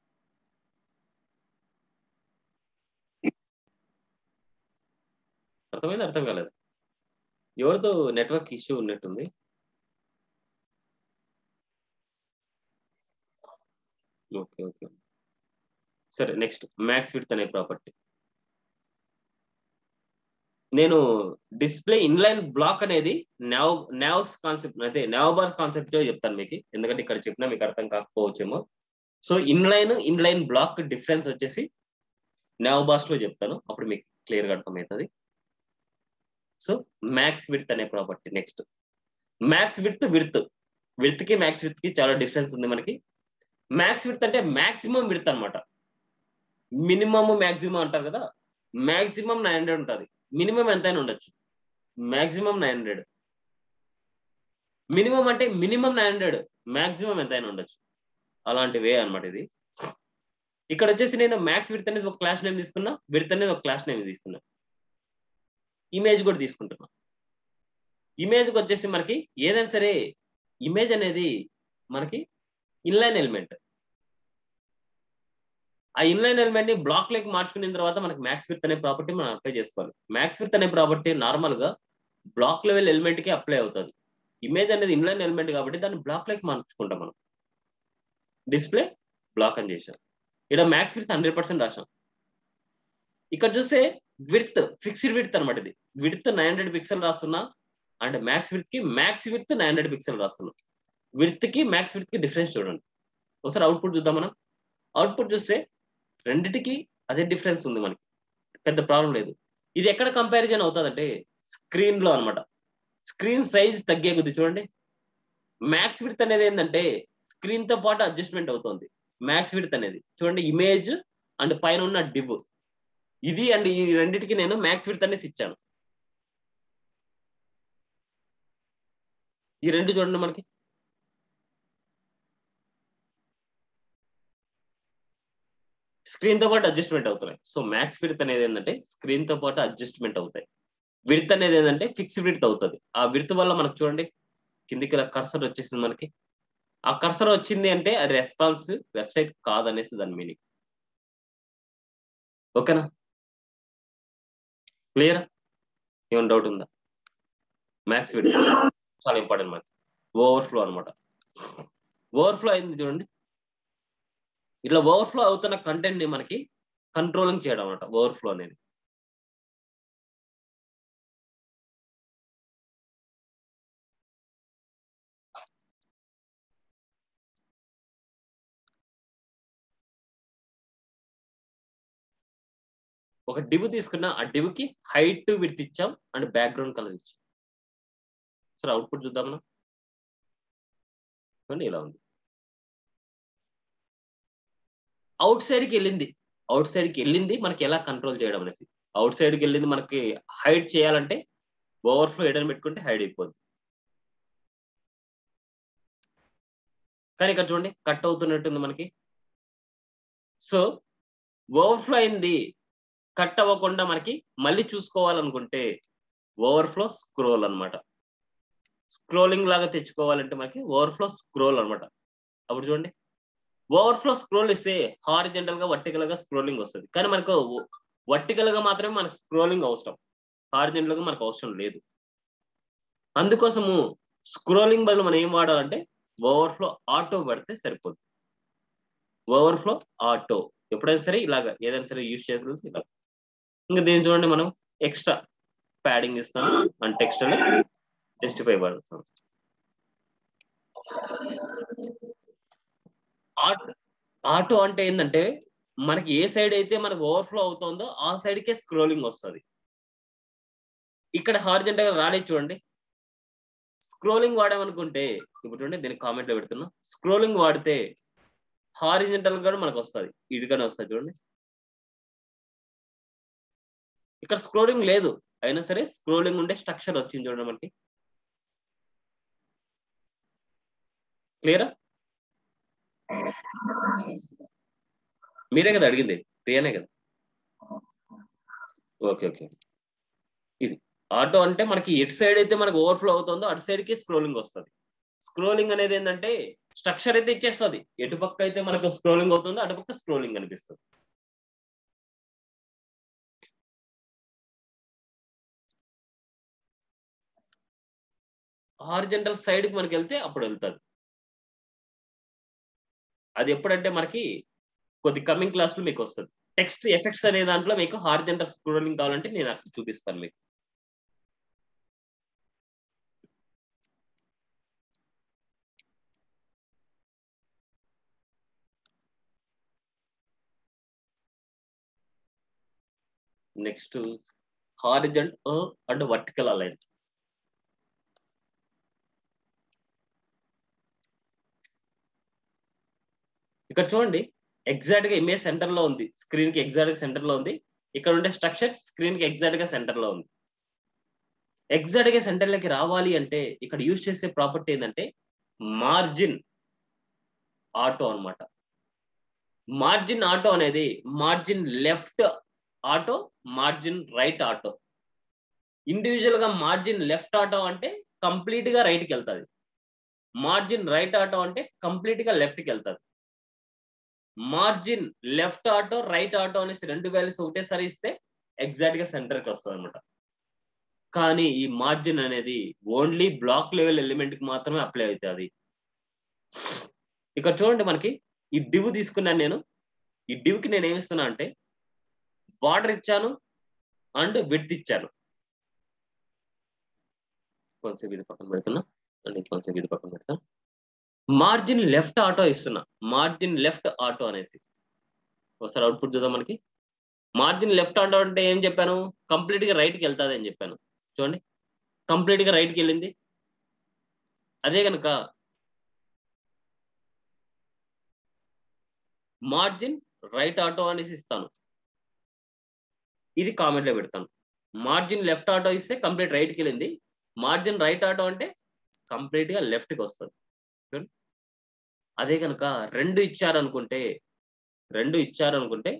అర్థమైంది అర్థం కాలేదు ఎవరితో నెట్వర్క్ ఇష్యూ ఉన్నట్టుంది ఓకే ఓకే సరే నెక్స్ట్ మ్యాక్స్ విత్ అనే ప్రాపర్టీ నేను డిస్ప్లే ఇన్లైన్ బ్లాక్ అనేది నావ్ నావ్స్ కాన్సెప్ట్ అయితే నావ్ బార్స్ కాన్సెప్ట్ చెప్తాను మీకు ఎందుకంటే ఇక్కడ చెప్పినా మీకు అర్థం కాకపోవచ్చేమో so inline inline block difference వచ్చేసి నావ్ బార్స్ లో చెప్తాను అప్పుడు మీకు క్లియర్ గా అర్థమవుతుంది సో మ్యాక్స్ విడ్త్ అనే property next max width width width కి మ్యాక్స్ విడ్త్ కి చాలా డిఫరెన్స్ ఉంది మనకి మ్యాక్స్ విడ్త్ అంటే మాక్సిమం విడ్త్ అనమాట మినిమమ్ మాక్సిమం అంటారు కదా మాక్సిమం నైన్ హండ్రెడ్ ఉంటుంది మినిమం ఎంతైనా ఉండొచ్చు మాక్సిమం నైన్ హండ్రెడ్ మినిమం అంటే మినిమం నైన్ హండ్రెడ్ మాక్సిమం ఎంతైనా ఉండొచ్చు అలాంటి వే అనమాట ఇది ఇక్కడ వచ్చేసి నేను మ్యాక్స్ విడత్ అనేది ఒక క్లాస్ నేమ్ తీసుకున్నా విడత్ అనేది ఒక క్లాస్ నేమ్ తీసుకున్నా ఇమేజ్ కూడా తీసుకుంటున్నా ఇమేజ్కి వచ్చేసి మనకి ఏదైనా సరే ఇమేజ్ అనేది మనకి ఇన్లైన్ ఎలిమెంట్ ఆ ఇన్లైన్ ఎలిమెంట్ ని బ్లాక్ లెక్ మార్చుకున్న తర్వాత మనకి మ్యాక్స్ విత్ అనే ప్రాపర్టీ మనం అప్లై చేసుకోవాలి మ్యాక్స్ విత్ అనే ప్రాపర్టీ నార్మల్ గా బ్లాక్ లెవెల్ ఎలిమెంట్ కి అప్లై అవుతుంది ఇమేజ్ అనేది ఇన్లైన్ ఎలిమెంట్ కాబట్టి దాన్ని బ్లాక్ లెక్ మార్చుకుంటాం మనం డిస్ప్లే బ్లాక్ అని చేసాం ఇక్కడ మ్యాక్స్ విత్ హండ్రెడ్ పర్సెంట్ రాసాం ఇక్కడ చూస్తే విడ్త్ ఫిక్స్డ్ విడ్త్ అనమాట ఇది విడ్త్ నైన్ హండ్రెడ్ పిక్సెల్ రాస్తున్నా అండ్ మ్యాక్స్ విత్ కి max width nine hundred pixel రాస్తున్నాం విడ్త్ కి మ్యాక్స్ విత్ కి డిఫరెన్స్ చూడండి ఒకసారి అవుట్పుట్ చూద్దాం మనం అవుట్పుట్ చూస్తే రెండిటికి అదే డిఫరెన్స్ ఉంది మనకి పెద్ద ప్రాబ్లం లేదు ఇది ఎక్కడ కంపారిజన్ అవుతుందంటే స్క్రీన్ లో అనమాట స్క్రీన్ సైజ్ తగ్గే కొద్ది చూడండి మ్యాక్స్ విడ్త్ అనేది ఏంటంటే స్క్రీన్ తో పాటు అడ్జస్ట్మెంట్ అవుతుంది మ్యాక్స్ విడ్త్ అనేది చూడండి ఇమేజ్ అండ్ పైన ఉన్న డివ్ ఇది అండ్ ఈ రెండింటికి నేను మ్యాక్స్ విడ్త్ అనేసి ఇచ్చాను ఈ రెండు చూడండి మనకి స్క్రీన్ తో పాటు అడ్జస్ట్మెంట్ అవుతాయి సో మ్యాక్స్ విడ్త్ అనేది ఏంటంటే స్క్రీన్ తో పాటు అడ్జస్ట్మెంట్ అవుతాయి విడ్త్ అనేది ఏంటంటే ఫిక్స్ విడ్త్ అవుతుంది ఆ విడ్త్ వల్ల మనకు చూడండి కిందికి ఇలా కర్సర్ వచ్చేసింది మనకి ఆ కర్సర్ వచ్చింది అంటే అది రెస్పాన్స్ వెబ్సైట్ కాదనేసి దాని మీనింగ్ ఓకేనా క్లియర్ ఏమైనా డౌట్ ఉందా మ్యాక్స్ విడ్త్ చాలా ఇంపార్టెంట్ మనకి ఓవర్ఫ్లో అనమాట ఓవర్ఫ్లో అయింది చూడండి ఇట్లా ఓవర్ఫ్లో అవుతున్న కంటెంట్ ని మనకి కంట్రోలింగ్ చేయడం అనమాట ఓవర్ఫ్లో అనేది ఒక డివ్ తీసుకున్న ఆ డివ్ కి హైట్ విడ్త్ ఇచ్చాం అండ్ బ్యాక్గ్రౌండ్ కలర్ ఇచ్చాం సరే అవుట్పుట్ చూద్దాం మనం చూడండి ఇలా ఉంది అవుట్ సైడ్కి వెళ్ళింది అవుట్ సైడ్కి వెళ్ళింది మనకి ఎలా కంట్రోల్ చేయడం అనేసి అవుట్ సైడ్కి వెళ్ళింది మనకి హైడ్ చేయాలంటే ఓవర్ఫ్లో ఎడని పెట్టుకుంటే హైడ్ అయిపోద్ది కానీ ఇక్కడ చూడండి కట్ అవుతున్నట్టుంది మనకి సో ఓవర్ఫ్లో అయింది కట్ అవ్వకుండా మనకి మళ్ళీ చూసుకోవాలనుకుంటే ఓవర్ఫ్లో స్క్రోల్ అనమాట స్క్రోలింగ్ లాగా తెచ్చుకోవాలంటే మనకి ఓవర్ఫ్లో స్క్రోల్ అనమాట అప్పుడు చూడండి ఓవర్ఫ్లో స్క్రోల్ ఇస్తే హారిజెంటల్ గా వర్టికల్ గా స్క్రోలింగ్ వస్తుంది కానీ మనకు వర్టికల్ గా మాత్రమే మనకు స్క్రోలింగ్ అవసరం హారిజెంటల్ గా మనకు అవసరం లేదు అందుకోసము స్క్రోలింగ్ బదులు మనం ఏం వాడాలంటే ఓవర్ఫ్లో ఆటో పడితే సరిపోతుంది ఓవర్ఫ్లో ఆటో ఎప్పుడైనా సరే ఇలాగ ఏదైనా సరే యూజ్ చేయాలి ఇలా ఇంకా దీన్ని చూడండి మనం ఎక్స్ట్రా ప్యాడింగ్ ఇస్తాం అండ్ టెక్స్ట్ జస్టిఫై పడుతాం ఆటో అంటే ఏంటంటే మనకి ఏ సైడ్ అయితే మనకు ఓవర్ఫ్లో అవుతుందో ఆ సైడ్కే స్క్రోలింగ్ వస్తుంది ఇక్కడ హార్జెంట్ గా రాలేదు చూడండి స్క్రోలింగ్ వాడామనుకుంటే ఇప్పుడు చూడండి దీనికి కామెంట్ లో పెడుతున్నా స్క్రోలింగ్ వాడితే హారిజెంటల్ గా మనకు వస్తుంది ఇటుగానే వస్తుంది చూడండి ఇక్కడ స్క్రోలింగ్ లేదు అయినా సరే స్క్రోలింగ్ ఉండే స్ట్రక్చర్ వచ్చింది చూడండి మనకి క్లియరా మీరే కదా అడిగింది ప్రియానే కదా ఓకే ఓకే ఇది ఆటో అంటే మనకి ఎటు సైడ్ అయితే మనకి ఓవర్ఫ్లో అవుతుందో అటు సైడ్ కి స్క్రోలింగ్ వస్తుంది స్క్రోలింగ్ అనేది ఏంటంటే స్ట్రక్చర్ అయితే ఇచ్చేస్తుంది ఎటు పక్క అయితే మనకు స్క్రోలింగ్ అవుతుందో అటు పక్క స్క్రోలింగ్ అనిపిస్తుంది హార్జెంటల్ సైడ్ కి మనకి వెళ్తే అప్పుడు వెళ్తుంది అది ఎప్పుడంటే మనకి కొద్ది కమింగ్ క్లాస్ లో మీకు వస్తుంది టెక్స్ట్ ఎఫెక్ట్స్ అనే దాంట్లో మీకు హార్జెంటల్ స్క్రోలింగ్ కావాలంటే నేను అక్కడ చూపిస్తాను మీకు next horizontal and vertical align ఇక్కడ చూడండి ఎగ్జాక్ట్ గా ఇమేజ్ సెంటర్ లో ఉంది స్క్రీన్ కి ఎగ్జాక్ట్ గా సెంటర్ లో ఉంది ఇక్కడ ఉండే స్ట్రక్చర్ స్క్రీన్ కి ఎగ్జాక్ట్ గా సెంటర్ లో ఉంది ఎగ్జాక్ట్ గా సెంటర్ లోకి రావాలి అంటే ఇక్కడ యూజ్ చేసే ప్రాపర్టీ ఏంటంటే మార్జిన్ ఆటో అనమాట మార్జిన్ ఆటో అనేది margin left auto margin right auto individual గా మార్జిన్ లెఫ్ట్ ఆటో అంటే కంప్లీట్ గా రైట్ కి వెళ్తుంది మార్జిన్ రైట్ ఆటో అంటే కంప్లీట్ గా లెఫ్ట్ కి వెళ్తుంది margin left auto right auto అనేసి రెండు వాల్యూస్ ఒకటేసారి ఇస్తే ఎగ్జాక్ట్ గా సెంటర్ కి వస్తుంది అనమాట కానీ ఈ మార్జిన్ అనేది ఓన్లీ బ్లాక్ లెవెల్ ఎలిమెంట్ కి మాత్రమే అప్లై అవుతుంది ఇక్కడ చూడండి మనకి ఈ డివ్ తీసుకున్నాను నేను ఈ డివ్ కి నేను ఏమిస్తున్నా అంటే బార్డర్ ఇచ్చాను అండ్ విడ్త్ ఇచ్చాను కొంచెం ఇది పక్కన పెడుతున్నా అండ్ కొంచెం ఇది పక్కన పెడతా మార్జిన్ లెఫ్ట్ ఆటో ఇస్తున్నా మార్జిన్ లెఫ్ట్ ఆటో అనేసి ఒకసారి అవుట్పుట్ చూద్దాం మనకి మార్జిన్ లెఫ్ట్ ఆటో అంటే ఏం చెప్పాను కంప్లీట్ గా రైట్ కి వెళ్తాది అని చెప్పాను చూడండి కంప్లీట్ గా రైట్ కి వెళ్ళింది అదే కనుక మార్జిన్ రైట్ ఆటో అనేసి ఇస్తాను ఇది కామెంట్ లో పెడతాను మార్జిన్ లెఫ్ట్ ఆటో ఇస్తే కంప్లీట్ రైట్ కి వెళ్ళింది మార్జిన్ రైట్ ఆటో అంటే కంప్లీట్ గా లెఫ్ట్ కి వస్తుంది అదే కనుక రెండు ఇచ్చారనుకుంటే రెండు ఇచ్చారనుకుంటే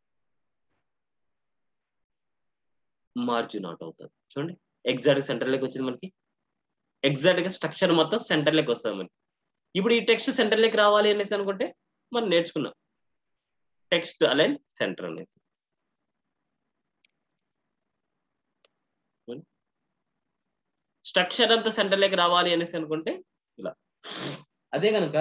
మార్జిన్ ఆటో అవుతుంది చూడండి ఎగ్జాక్ట్ సెంటర్ లెక్క వచ్చింది మనకి ఎగ్జాక్ట్ గా స్ట్రక్చర్ మొత్తం సెంటర్ లెక్క వస్తుంది మనకి ఇప్పుడు ఈ టెక్స్ట్ సెంటర్ లెక్క రావాలి అనేసి అనుకుంటే మనం నేర్చుకున్నాం టెక్స్ట్ అలైన్ సెంటర్ అనేసి స్ట్రక్చర్ అంతా సెంటర్ లెక్క రావాలి అనేసి అనుకుంటే ఇలా అదే కనుక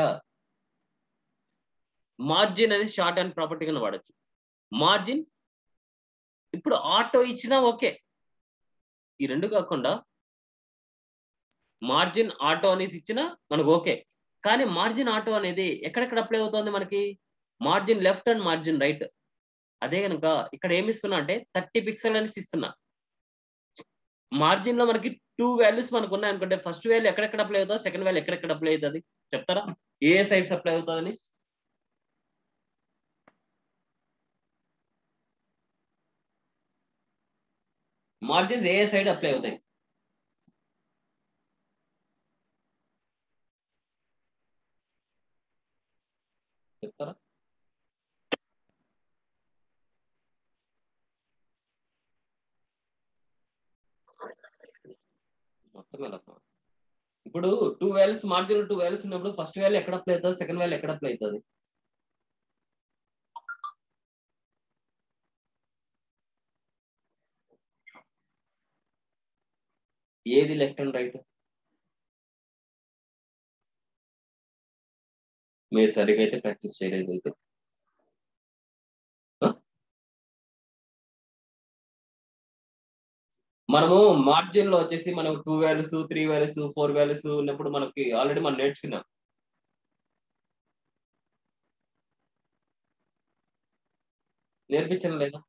మార్జిన్ అనేది షార్ట్ అండ్ ప్రాపర్టీ కింద వాడచ్చు మార్జిన్ ఇప్పుడు ఆటో ఇచ్చినా ఓకే ఈ రెండు కాకుండా మార్జిన్ ఆటో అనేసి ఇచ్చినా మనకు ఓకే కానీ మార్జిన్ ఆటో అనేది ఎక్కడెక్కడ అప్లై అవుతుంది మనకి margin left and margin right అదే కనుక ఇక్కడ ఏమి ఇస్తున్నా అంటే థర్టీ పిక్సెల్ అనేసి ఇస్తున్నా మార్జిన్ లో మనకి టూ వాల్యూస్ మనకు ఉన్నాయి అనుకుంటే ఫస్ట్ వాల్యూ ఎక్కడెక్కడ అప్లై అవుతుంది సెకండ్ వాల్యూ ఎక్కడెక్కడ అప్లై అవుతుంది చెప్తారా ఏ సైడ్స్ అప్లై అవుతుందని మార్జిన్స్ ఏ సైడ్ అప్లై అవుతాయి చెప్తారా మొత్తం ఎలా ఇప్పుడు two values margin two values ఉన్నప్పుడు ఫస్ట్ వాల్యూ ఎక్కడ అప్లై అవుతుంది సెకండ్ వాల్యూ ఎక్కడ అప్లై అవుతుంది ఏది లెఫ్ట్ అండ్ రైట్ మీరు సరిగా అయితే ప్రాక్టీస్ చేయలేదు అయితే మనము మార్జిన్ లో వచ్చేసి మనం two values three values four values ఉన్నప్పుడు మనకి ఆల్రెడీ మనం నేర్చుకున్నాం నేర్పించడం లేదా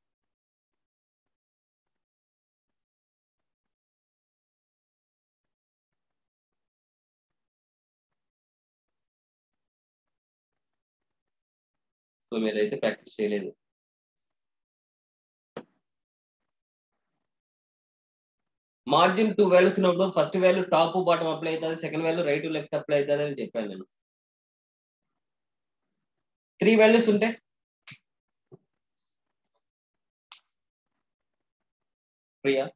సో మీరైతే ప్రాక్టీస్ చేయలేదు మార్జిన్ టూ వాల్యూస్ ఉన్నప్పుడు first value top bottom apply అవుతుంది second value right left apply అవుతుంది అని చెప్పాను నేను త్రీ వాల్యూస్ ఉంటే ప్రియా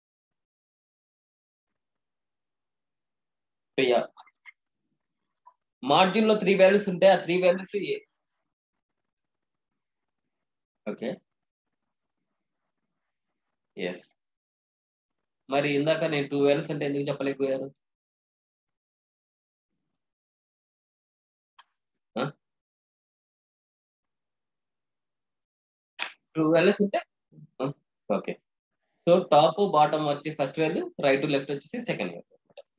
ప్రియా మార్జిన్ లో త్రీ వాల్యూస్ ఉంటే ఆ త్రీ వాల్యూస్ ఓకే ఎస్ మరి ఇందాక నేను టూ వాల్యూస్ అంటే ఎందుకు చెప్పలేకపోయారు టూ వాల్యూస్ ఉంటే ఓకే సో టాప్ బాటమ్ వచ్చి ఫస్ట్ వాల్యూ రైట్ లెఫ్ట్ వచ్చేసి సెకండ్ వాల్యూ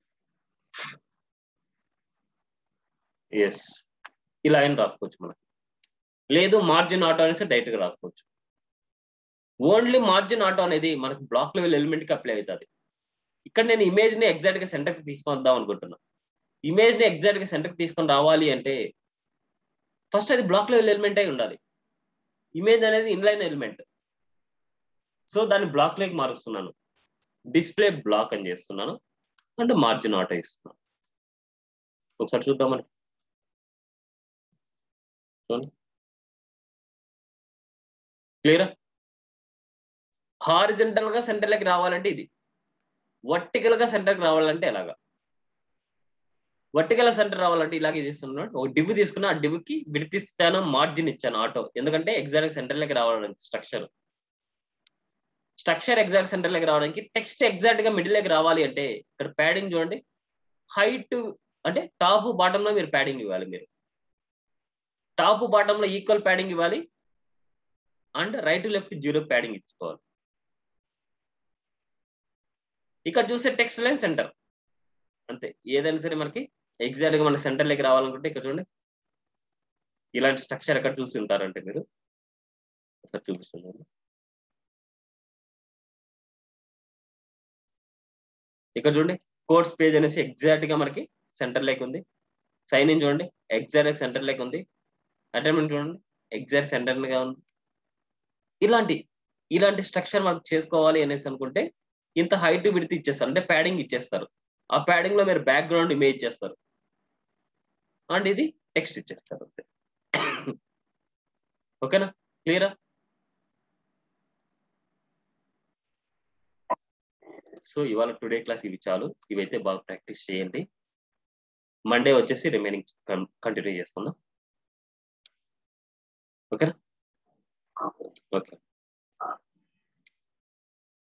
ఎస్ ఇలా అయినా రాసుకోవచ్చు మనకి లేదు మార్జిన్ ఆటో అనేసి డైరెక్ట్ గా రాసుకోవచ్చు ఓన్లీ మార్జిన్ ఆటో అనేది మనకి బ్లాక్ లెవెల్ ఎలిమెంట్ కి అప్లై అవుతుంది ఇక్కడ నేను ఇమేజ్ ని ఎగ్జాక్ట్ గా సెంటర్ కి తీసుకొద్దాం అనుకుంటున్నా ఇమేజ్ ని ఎగ్జాక్ట్ గా సెంటర్ కి తీసుకొని రావాలి అంటే ఫస్ట్ అది బ్లాక్ లెవెల్ ఎలిమెంట్ అయి ఉండాలి ఇమేజ్ అనేది ఇన్లైన్ ఎలిమెంట్ సో దాన్ని బ్లాక్ లోకి మారుస్తున్నాను డిస్ప్లే బ్లాక్ అని చేస్తున్నాను అండ్ మార్జిన్ ఆటో ఇస్తున్నాను ఒకసారి చూద్దామని చూడండి క్లియరా హారిజెంటల్ గా సెంటర్లోకి రావాలంటే ఇది వర్టికల్ గా సెంటర్కి రావాలంటే ఎలాగా వర్టికల్ సెంటర్ రావాలంటే ఇలాగే చేస్తున్నాడు ఒక డివ్ తీసుకున్నా ఆ డివ్కి విడత్ ఇచ్చాను మార్జిన్ ఇచ్చాను ఆటో ఎందుకంటే ఎగ్జాక్ట్ సెంటర్లోకి రావాలని స్ట్రక్చర్ స్ట్రక్చర్ ఎగ్జాక్ట్ సెంటర్లోకి రావడానికి టెక్స్ట్ ఎగ్జాక్ట్ గా మిడిల్లోకి రావాలి అంటే ఇక్కడ ప్యాడింగ్ చూడండి హైట్ అంటే టాప్ బాటమ్ లో మీరు ప్యాడింగ్ ఇవ్వాలి మీరు టాప్ బాటమ్ లో ఈక్వల్ ప్యాడింగ్ ఇవ్వాలి and right left zero padding ఇచ్చుకోవాలి ఇక్కడ చూస్తే టెక్స్ట్ లైన్ సెంటర్ అంతే ఏదైనా సరే మనకి ఎగ్జాక్ట్ గా మన సెంటర్ లెక్క రావాలనుకుంటే ఇక్కడ చూడండి ఇలాంటి స్ట్రక్చర్ ఎక్కడ చూసి ఉంటారంటే మీరు ఒకసారి చూపిస్తున్నాను ఇక్కడ చూడండి కోర్స్ పేజ్ అనేసి ఎగ్జాక్ట్ గా మనకి సెంటర్ లెక్క ఉంది సైన్ ఇన్ చూడండి ఎగ్జాక్ట్ సెంటర్ లెక్క ఉంది అటైన్మెంట్ చూడండి ఎగ్జాక్ట్ సెంటర్ గా ఉంది ఇలాంటి ఇలాంటి స్ట్రక్చర్ మనకు చేసుకోవాలి అనేసి అనుకుంటే ఇంత హైట్ విడితే ఇచ్చేస్తారు అంటే ప్యాడింగ్ ఇచ్చేస్తారు ఆ ప్యాడింగ్ లో మీరు బ్యాక్గ్రౌండ్ ఇమేజ్ చేస్తారు అండ్ ఇది టెక్స్ట్ ఇచ్చేస్తారు అంతే ఓకేనా క్లియరా సో ఇవాళ టుడే క్లాస్ ఇవి చాలు ఇవైతే బాగా ప్రాక్టీస్ చేయండి మండే వచ్చేసి రిమైనింగ్ కంటిన్యూ చేసుకుందాం ఓకేనా ఓకే